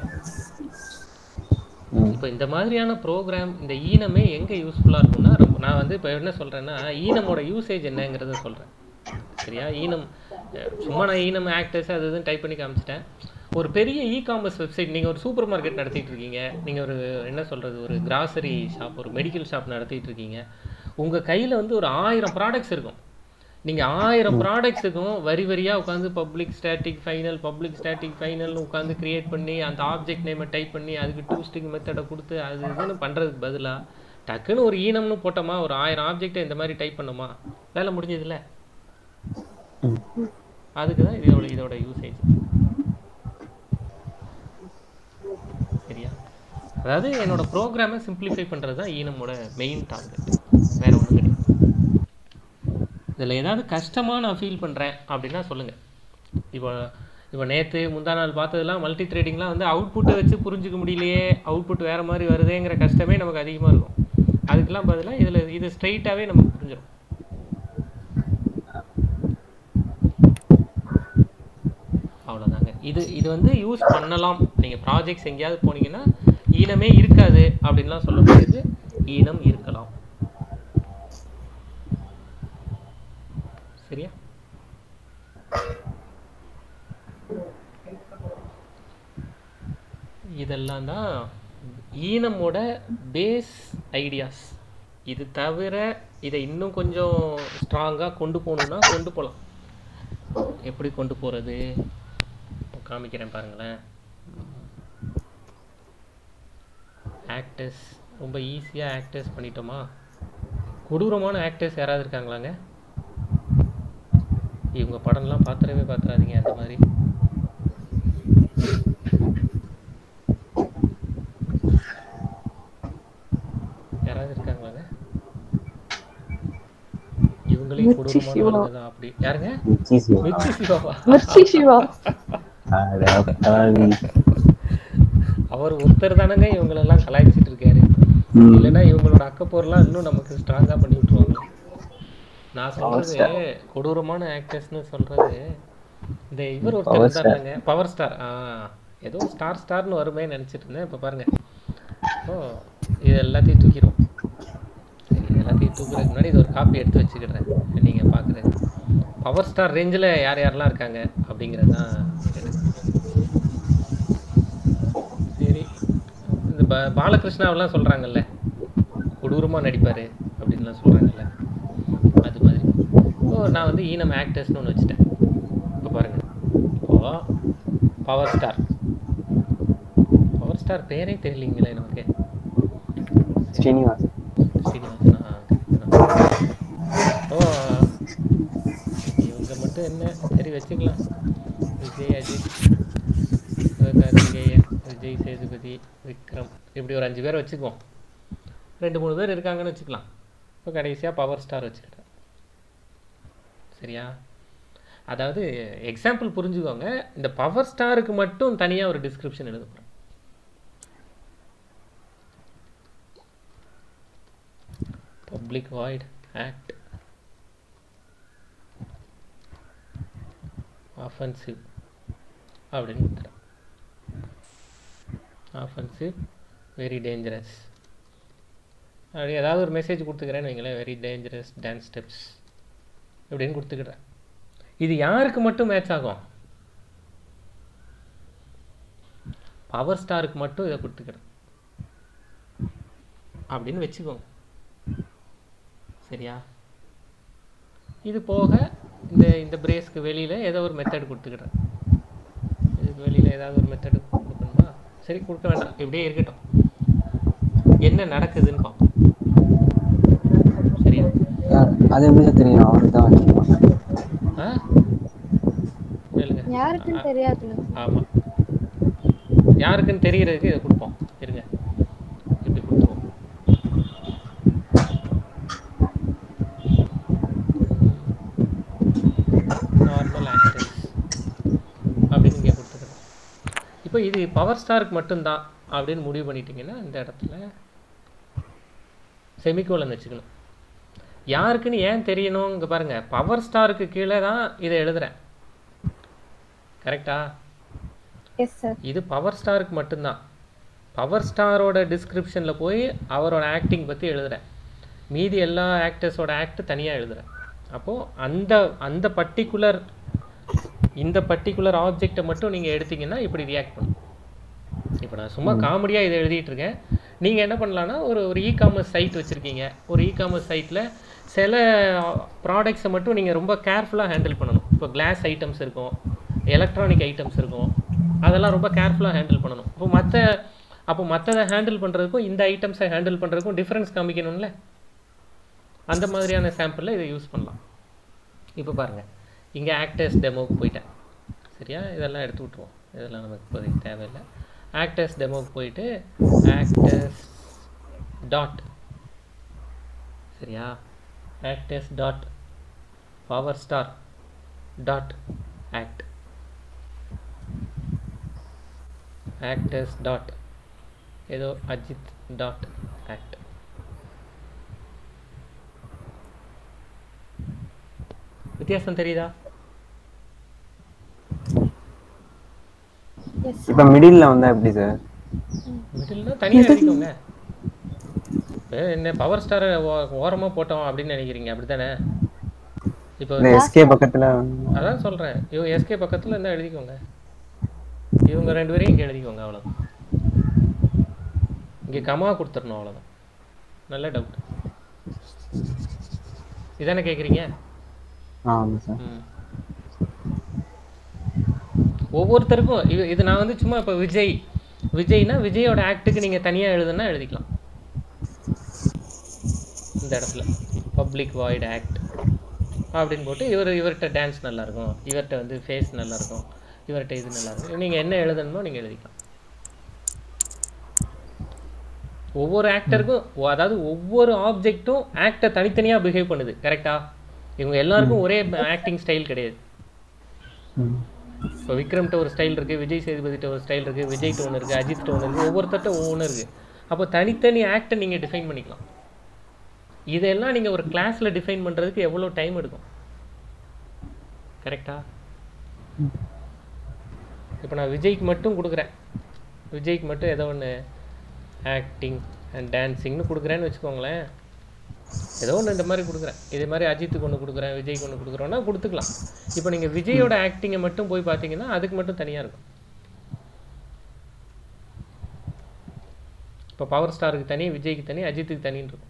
ம் இப்போ இந்த மாதிரியான ப்ரோக்ராம் இந்த ஈனமே எங்கே யூஸ்ஃபுல்லாக இருக்கும்னா ரொம்ப நான் வந்து இப்போ என்ன சொல்கிறேன்னா ஈனமோட யூசேஜ் என்னங்கிறத சொல்கிறேன் சரியா ஈனம் அஹ், சும்மா நான் ஈனம் ஆக்டர்ஸ் அது இதுன்னு டைப் பண்ணி காமிச்சிட்டேன் ஒரு பெரிய இ காமர்ஸ் வெப்சைட் நீங்கள் ஒரு சூப்பர் மார்க்கெட் நடத்திட்டு இருக்கீங்க நீங்கள் ஒரு என்ன சொல்கிறது ஒரு கிராசரி ஷாப் ஒரு மெடிக்கல் ஷாப் நடத்திட்டு இருக்கீங்க உங்கள் கையில் வந்து ஒரு ஆயிரம் ப்ராடக்ட்ஸ் இருக்கும் நீங்கள் ஆயிரம் ப்ராடக்ட்ஸுக்கும் வரி வரியாக உட்காந்து public static final public static ஃபைனல்னு உட்காந்து கிரியேட் பண்ணி அந்த ஆப்ஜெக்ட் நேமை டைப் பண்ணி அதுக்கு டூ ஸ்டிக் மெத்தடை கொடுத்து அது இதுன்னு பண்ணுறதுக்கு பதிலாக டக்குன்னு ஒரு ஈனம்னு போட்டோமா ஒரு ஆயிரம் ஆப்ஜெக்டை இந்த மாதிரி டைப் பண்ணோமா வேலை முடிஞ்சதுல அதுக்கு தான் இதோட இதோட யூசேஜ் சரியா அதாவது என்னோட ப்ரோக்ராமை சிம்பிளிஃபை பண்ணுறது தான் ஈனமோட மெயின் டார்கெட் வேற ஒன்றும் கிடையாது இதில் ஏதாவது கஷ்டமாக நான் ஃபீல் பண்ணுறேன் அப்படின்னா சொல்லுங்கள் இப்போ இப்போ நேற்று முந்தா நாள் பார்த்ததெல்லாம் மல்டி த்ரெடிங்லாம் வந்து அவுட்புட்டை வச்சு புரிஞ்சுக்க முடியலையே அவுட்புட் வேறு மாதிரி வருதேங்கிற கஷ்டமே நமக்கு அதிகமாக இருக்கும் அதுக்கெல்லாம் பதிலாக இதில் இது ஸ்ட்ரைட்டாகவே நமக்கு புரிஞ்சிடும் அவ்வளோதாங்க இது இது வந்து யூஸ் பண்ணலாம் நீங்கள் ப்ராஜெக்ட்ஸ் எங்கேயாவது போனீங்கன்னா ஈனமே இருக்காது அப்படின்லாம் சொல்ல முடியாது ஈனம் இருக்கலாம் சரியா இதெல்லாம் தான் ஈனமோட பேஸ் ஐடியாஸ் இது தவிர இதை இன்னும் கொஞ்சம் ஸ்ட்ராங்காக கொண்டு போகணுன்னா கொண்டு போகலாம் எப்படி கொண்டு போகிறது காமிக்கிறேன் பாருங்களேன் ஆக்டர்ஸ் ரொம்ப ஈஸியாக ஆக்டர்ஸ் பண்ணிட்டோமா கொடூரமான ஆக்டர்ஸ் யாராவது இருக்காங்களாங்க இவங்க படம்லாம் பார்த்துடவே பார்த்துறாதீங்க அந்த மாதிரி யாராவது இருக்காங்களாங்க இவங்களையும் மிர்ச்சி கொடூரமான சிவா. ஆளுங்க தான் அப்படி யாருங்க மிர்ச்சி சிவா. மிர்ச்சி சிவாவா மிர்ச்சி சிவா அட பாவி. அவர் ஒருத்தர் தானங்க இவங்களெல்லாம் கலாய்ச்சிட்டு இருக்காரு ம். இல்லைன்னா இவங்களோட அக்கப்போர்லாம் இன்னும் நமக்கு ஸ்ட்ராங்கா பண்ணி விட்டுருவாங்க நான் சொல்றது கொடூரமான ஆக்டர்ஸ்னு சொல்றது இந்த இவர் ஒருத்தர் Power star. இருந்தாருங்க பவர் ஸ்டார் ஆ ஏதோ ஸ்டார் ஸ்டார்னு வருமே நினைச்சிட்டு இருந்தேன் இப்போ பாருங்க ஓ இது எல்லாத்தையும் தூக்கிடும் சரி இது எல்லாத்தையும் தூக்குறதுக்கு முன்னாடி இது ஒரு காப்பி எடுத்து வச்சுக்கிறேன் நீங்க பாக்குறது பவர் ஸ்டார் ரேஞ்சில் யார் யாரெல்லாம் இருக்காங்க அப்படிங்கிறது தான் சரி இந்த ப பாலகிருஷ்ணாவெல்லாம் சொல்கிறாங்கல்ல கொடூரமாக நடிப்பார் அப்படின்லாம் சொல்கிறாங்கல்ல அது மாதிரி இப்போ நான் வந்து ஈனம் ஆக்டர்ஸ்னு ஒன்று வச்சுட்டேன் இப்போ பாருங்க இப்போ பவர் ஸ்டார் பவர் ஸ்டார் பேரே தெரியலீங்களே நமக்கு ஸ்ரீனிவாஸ் சீனிவாசனா ஓ இவங்க மட்டும் என்ன சரி வச்சுக்கலாம் விஜய் அஜித் சிவகார்த்திகேயன் விஜய் சேதுபதி விக்ரம் இப்படி ஒரு அஞ்சு பேர் வச்சுக்குவோம் ரெண்டு மூணு பேர் இருக்காங்கன்னு வச்சுக்கலாம் இப்போ கடைசியாக பவர் ஸ்டார் வச்சுக்கிட்டேன் சரியா அதாவது எக்ஸாம்பிள் புரிஞ்சுக்கோங்க இந்த பவர் ஸ்டாருக்கு மட்டும் தனியாக ஒரு டிஸ்கிரிப்ஷன் எழுத போகிறேன் பப்ளிக் வாய்ட் ஆக்ட் ஆஃபென்சிவ் அப்படின்னு கொடுத்துறேன் ஆஃபென்சிவ் வெரி டேஞ்சரஸ் அப்படி ஏதாவது ஒரு மெசேஜ் கொடுத்துக்கிறேன்னு வைங்களேன் வெரி டேஞ்சரஸ் டான்ஸ் ஸ்டெப்ஸ் இப்படின்னு கொடுத்துக்கிறேன் இது யாருக்கு மட்டும் மேட்ச் ஆகும் பவர் ஸ்டாருக்கு மட்டும் இதை கொடுத்துக்கிறேன் அப்படின்னு வச்சுக்கோங்க சரியா இது போக இந்த இந்த பிரேஸ்க்கு வெளியில் ஏதோ ஒரு மெத்தட் கொடுத்துக்கிறேன் இதுக்கு வெளியில் ஏதாவது ஒரு மெத்தடு கொடுக்கணுமா சரி கொடுக்க வேண்டாம் இப்படியே இருக்கட்டும் என்ன நடக்குதுன்னு பார்ப்போம் சரியா அது எப்படி சார் தெரியும் அவருக்கு தான் வச்சிருப்பான் ஆ கேளுங்க யாருக்குன்னு தெரியாதுல ஆமாம் யாருக்குன்னு தெரியறதுக்கு இதை கொடுப்போம் இருங்க இப்படி கொடுத்துருவோம் இப்போ இது பவர் ஸ்டாருக்கு மட்டும்தான் அப்படின்னு முடிவு பண்ணிட்டீங்கன்னா இந்த இடத்துல செமிகோலன் வச்சுக்கணும் யாருக்குன்னு ஏன் தெரியணும் இங்கே பாருங்க பவர் ஸ்டாருக்கு கீழே தான் இதை எழுதுறேன் கரெக்டா எஸ் சார் இது பவர் ஸ்டாருக்கு மட்டும்தான் பவர் ஸ்டாரோட டிஸ்கிரிப்ஷனில் போய் அவரோட ஆக்டிங் பற்றி எழுதுறேன் மீதி எல்லா ஆக்டர்ஸோட ஆக்ட் தனியாக எழுதுறேன் அப்போது அந்த அந்த பர்டிகுலர் இந்த பர்டிகுலர் ஆப்ஜெக்டை மட்டும் நீங்கள் எடுத்தீங்கன்னா இப்படி ரியாக்ட் பண்ணும் இப்போ நான் சும்மா காமெடியாக இதை எழுதிட்டு இருக்கேன் நீங்கள் என்ன பண்ணலான்னா ஒரு ஒரு இ காமர்ஸ் சைட் வச்சுருக்கீங்க ஒரு இ காமர்ஸ் சைட்டில் சில ப்ராடக்ட்ஸை மட்டும் நீங்கள் ரொம்ப கேர்ஃபுல்லாக ஹேண்டில் பண்ணணும் இப்போ கிளாஸ் ஐட்டம்ஸ் இருக்கும் எலக்ட்ரானிக் ஐட்டம்ஸ் இருக்கும் அதெல்லாம் ரொம்ப கேர்ஃபுல்லாக ஹேண்டில் பண்ணணும் இப்போ மற்ற அப்போ மற்றதை ஹேண்டில் பண்ணுறதுக்கும் இந்த ஐட்டம்ஸை ஹேண்டில் பண்ணுறதுக்கும் டிஃப்ரென்ஸ் காமிக்கணும்ல அந்த மாதிரியான சாம்பிளில் இதை யூஸ் பண்ணலாம் இப்போ பாருங்கள் இங்கே ஆக்டர்ஸ் டெமோவுக்கு போயிட்டேன் சரியா இதெல்லாம் எடுத்து விட்ருவோம் இதெல்லாம் நமக்கு இப்போதைக்கு தேவையில்லை ஆக்டர்ஸ் டெமோவுக்கு போயிட்டு ஆக்டர்ஸ் டாட் சரியா actors dot power star dot act actors dot ஏதோ அஜித் டாட் ஆக்ட் வித்தியாசம் தெரியுதா எஸ் இப்போ மிடில்ல வந்தா எப்படி சார் மிடில்னா தனியாக எழுதிக்கோங்க இப்போ என்ன பவர் ஸ்டாரை ஓரமாக போட்டோம் அப்படின்னு நினைக்கிறீங்க அப்படித்தானே இப்போ இந்த எஸ்கே பக்கத்துல அதான் சொல்கிறேன் இவங்க எஸ்கே பக்கத்தில் இருந்தால் எழுதிக்கோங்க இவங்க ரெண்டு பேரையும் இங்கே எழுதிக்கோங்க அவ்வளோதான் இங்கே கமா கொடுத்துடணும் அவ்வளோதான் நல்ல டவுட் இதானே கேட்குறீங்க ஆமா சார் ம். ஒவ்வொருத்தருக்கும் இது இது நான் வந்து சும்மா இப்போ விஜய் விஜய்னா விஜயோட ஆக்டுக்கு நீங்கள் தனியாக எழுதுனா எழுதிக்கலாம் இந்த இடத்துல பப்ளிக் வாய்டு ஆக்ட் அப்படின்னு போட்டு இவர் இவர்கிட்ட டான்ஸ் நல்லா இருக்கும் இவர்கிட்ட வந்து ஃபேஸ் நல்லா இருக்கும் இவர்கிட்ட இது நல்லா இருக்கும் நீங்கள் என்ன எழுதணுமோ நீங்கள் எழுதிக்கலாம் ஒவ்வொரு ஆக்டருக்கும் அதாவது ஒவ்வொரு ஆப்ஜெக்ட்டும் ஆக்டை தனித்தனியாக பிஹேவ் பண்ணுது கரெக்டா இவங்க எல்லாருக்கும் ஒரே ஆக்டிங் ஸ்டைல் கிடையாது ம். இப்போ விக்ரம்கிட்ட ஒரு ஸ்டைல் இருக்குது விஜய் சேதுபதிட்ட ஒரு ஸ்டைல் இருக்குது விஜய்கிட்ட ஒன்று இருக்குது அஜித்கிட்ட ஒன்று இருக்குது ஒவ்வொருத்தர்ட்ட ஒவ்வொன்று இருக்குது அப்போ தனித்தனி ஆக்டை நீங்கள் டிஃபைன் பண்ணிக்கலாம் இதெல்லாம் நீங்கள் ஒரு கிளாஸில் டிஃபைன் பண்ணுறதுக்கு எவ்வளோ டைம் எடுக்கும் கரெக்டா இப்போ நான் விஜய்க்கு மட்டும் கொடுக்குறேன் விஜய்க்கு மட்டும் ஏதோ ஒன்று ஆக்டிங் அண்ட் டான்ஸிங்னு கொடுக்குறேன்னு வச்சுக்கோங்களேன் ஏதோ ஒன்று இந்த மாதிரி கொடுக்குறேன் இதே மாதிரி அஜித்துக்கு ஒன்று கொடுக்குறேன் விஜய்க்கு ஒன்று கொடுக்குறோன்னா கொடுத்துக்கலாம் இப்போ நீங்கள் விஜயோட ஆக்டிங்கை மட்டும் போய் பார்த்தீங்கன்னா அதுக்கு மட்டும் தனியாக இருக்கும் இப்போ பவர் ஸ்டாருக்கு தனி விஜய்க்கு தனி அஜித்துக்கு தனின்னு இருக்கும்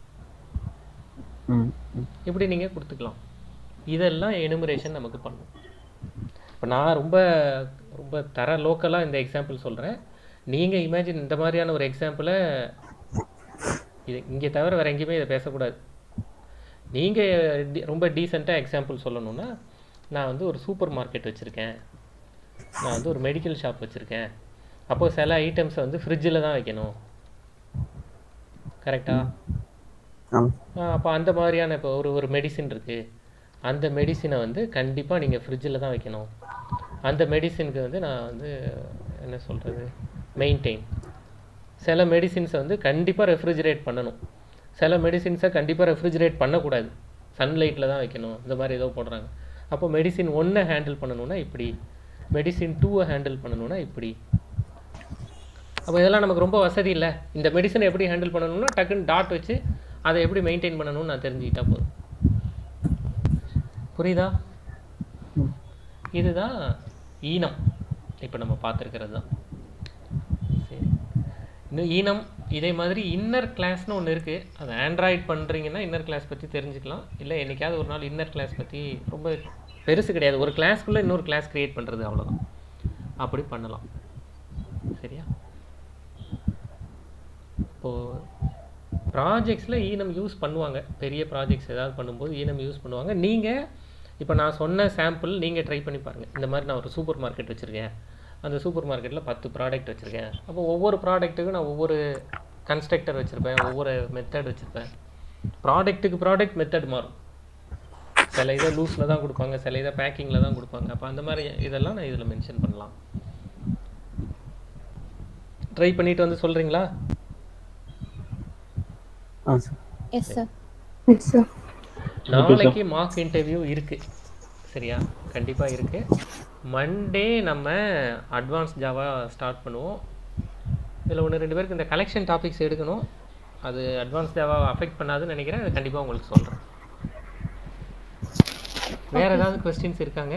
ம் ம். இப்படி நீங்கள் கொடுத்துக்கலாம் இதெல்லாம் எனுமரேஷன் நமக்கு பண்ணும் இப்போ நான் ரொம்ப ரொம்ப தர லோக்கலாக இந்த எக்ஸாம்பிள் சொல்கிறேன் நீங்கள் இமேஜின் இந்த மாதிரியான ஒரு எக்ஸாம்பிளை இது இங்கே தவிர வேறு எங்கேயுமே இதை பேசக்கூடாது நீங்கள் ரொம்ப டீசெண்டாக எக்ஸாம்பிள் சொல்லணும்னா நான் வந்து ஒரு சூப்பர் மார்க்கெட் வச்சுருக்கேன் நான் வந்து ஒரு மெடிக்கல் ஷாப் வச்சுருக்கேன் அப்போ சில ஐட்டம்ஸை வந்து ஃப்ரிட்ஜில் தான் வைக்கணும் கரெக்டா ஆமா அப்போ அந்த மாதிரியான இப்போ ஒரு ஒரு மெடிசின் இருக்குது அந்த மெடிசினை வந்து கண்டிப்பாக நீங்கள் ஃப்ரிட்ஜில் தான் வைக்கணும் அந்த மெடிசினுக்கு வந்து நான் வந்து என்ன சொல்கிறது மெயின்டைன் சில மெடிசின்ஸை வந்து கண்டிப்பாக ரெஃப்ரிஜரேட் பண்ணணும் சில மெடிசின்ஸை கண்டிப்பாக ரெஃப்ரிஜரேட் பண்ணக்கூடாது சன்லைட்டில் தான் வைக்கணும் இந்த மாதிரி ஏதோ போடுறாங்க அப்போ மெடிசின் ஒன்றை ஹேண்டில் பண்ணணும்னா இப்படி மெடிசின் டூவை ஹேண்டில் பண்ணணும்னா இப்படி அப்போ இதெல்லாம் நமக்கு ரொம்ப வசதி இல்லை இந்த மெடிசனை எப்படி ஹேண்டில் பண்ணணும்னா டக்குன்னு டாட் வச்சு அதை எப்படி மெயின்டைன் பண்ணணும்னு நான் தெரிஞ்சுக்கிட்டா போதும் புரியுதா இதுதான் ஈனம் இப்போ நம்ம பார்த்துருக்கிறது தான் சரி இன்னும் ஈனம் இதே மாதிரி இன்னர் கிளாஸ்னு ஒன்று இருக்குது அது ஆண்ட்ராய்ட் பண்ணுறீங்கன்னா இன்னர் கிளாஸ் பற்றி தெரிஞ்சுக்கலாம் இல்லை என்னைக்காவது ஒரு நாள் இன்னர் கிளாஸ் பற்றி ரொம்ப பெருசு கிடையாது ஒரு கிளாஸ்க்குள்ளே இன்னொரு கிளாஸ் க்ரியேட் பண்ணுறது அவ்வளோதான் அப்படி பண்ணலாம் சரியா இப்போது ப்ராஜெக்ட்ஸில் ஈனம் யூஸ் பண்ணுவாங்க பெரிய ப்ராஜெக்ட்ஸ் ஏதாவது பண்ணும்போது ஈனம் யூஸ் பண்ணுவாங்க நீங்கள் இப்போ நான் சொன்ன சாம்பிள் நீங்கள் ட்ரை பண்ணி பாருங்கள் இந்த மாதிரி நான் ஒரு சூப்பர் மார்க்கெட் வச்சுருக்கேன் அந்த சூப்பர் மார்க்கெட்டில் பத்து ப்ராடக்ட் வச்சுருக்கேன் அப்போ ஒவ்வொரு ப்ராடக்ட்டுக்கும் நான் ஒவ்வொரு கன்ஸ்ட்ரக்டர் வச்சுருப்பேன் ஒவ்வொரு மெத்தட் வச்சுருப்பேன் ப்ராடக்ட்டுக்கு ப்ராடக்ட் மெத்தட் மாறும் சில இதை லூஸில் தான் கொடுப்பாங்க சில இதை பேக்கிங்கில் தான் கொடுப்பாங்க அப்போ அந்த மாதிரி இதெல்லாம் நான் இதில் மென்ஷன் பண்ணலாம் ட்ரை பண்ணிட்டு வந்து சொல்கிறீங்களா ஆ sir yes sir yes sir நாளைக்கு மார்க் இன்டர்வியூ இருக்கு சரியா கண்டிப்பா இருக்கு மண்டே நம்ம அட்வான்ஸ் ஜாவா ஸ்டார்ட் பண்ணுவோம் இதில் ஒன்று ரெண்டு பேருக்கு இந்த கலெக்ஷன் டாபிக்ஸ் எடுக்கணும் அது அட்வான்ஸ் ஜாவா அஃபெக்ட் பண்ணாதுன்னு நினைக்கிறேன் அது கண்டிப்பாக உங்களுக்கு சொல்கிறேன் வேற ஏதாவது கொஸ்டின்ஸ் இருக்காங்க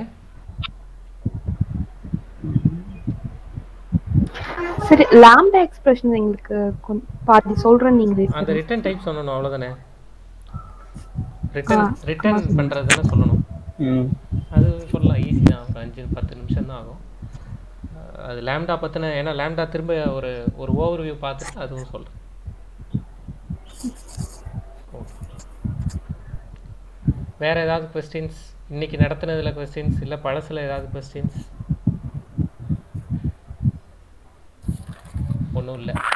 சரி லாம்டா எக்ஸ்பிரஷன் எங்களுக்கு கொஞ்சம் பாதி சொல்றேன் நீங்களே அந்த ரிட்டர்ன் டைப் சொல்லணும் அவ்வளோதானே ரிட்டர்ன் ரிட்டர்ன் பண்ணுறது தானே சொல்லணும் ம் அது சொல்லலாம் ஈஸி தான் ஒரு அஞ்சு பத்து நிமிஷம் தான் ஆகும் அஹ் அது லேம்டா பற்றின ஏன்னா லேம்டா திரும்ப ஒரு ஒரு ஓவர் வியூ பார்த்துட்டு அதுவும் சொல்கிறேன் வேற ஏதாவது கொஸ்டின்ஸ் இன்னைக்கு நடத்துனதுல கொஸ்டின்ஸ் இல்லை பழசுல ஏதாவது கொஸ்டின்ஸ் ஒன்றும் இல்லை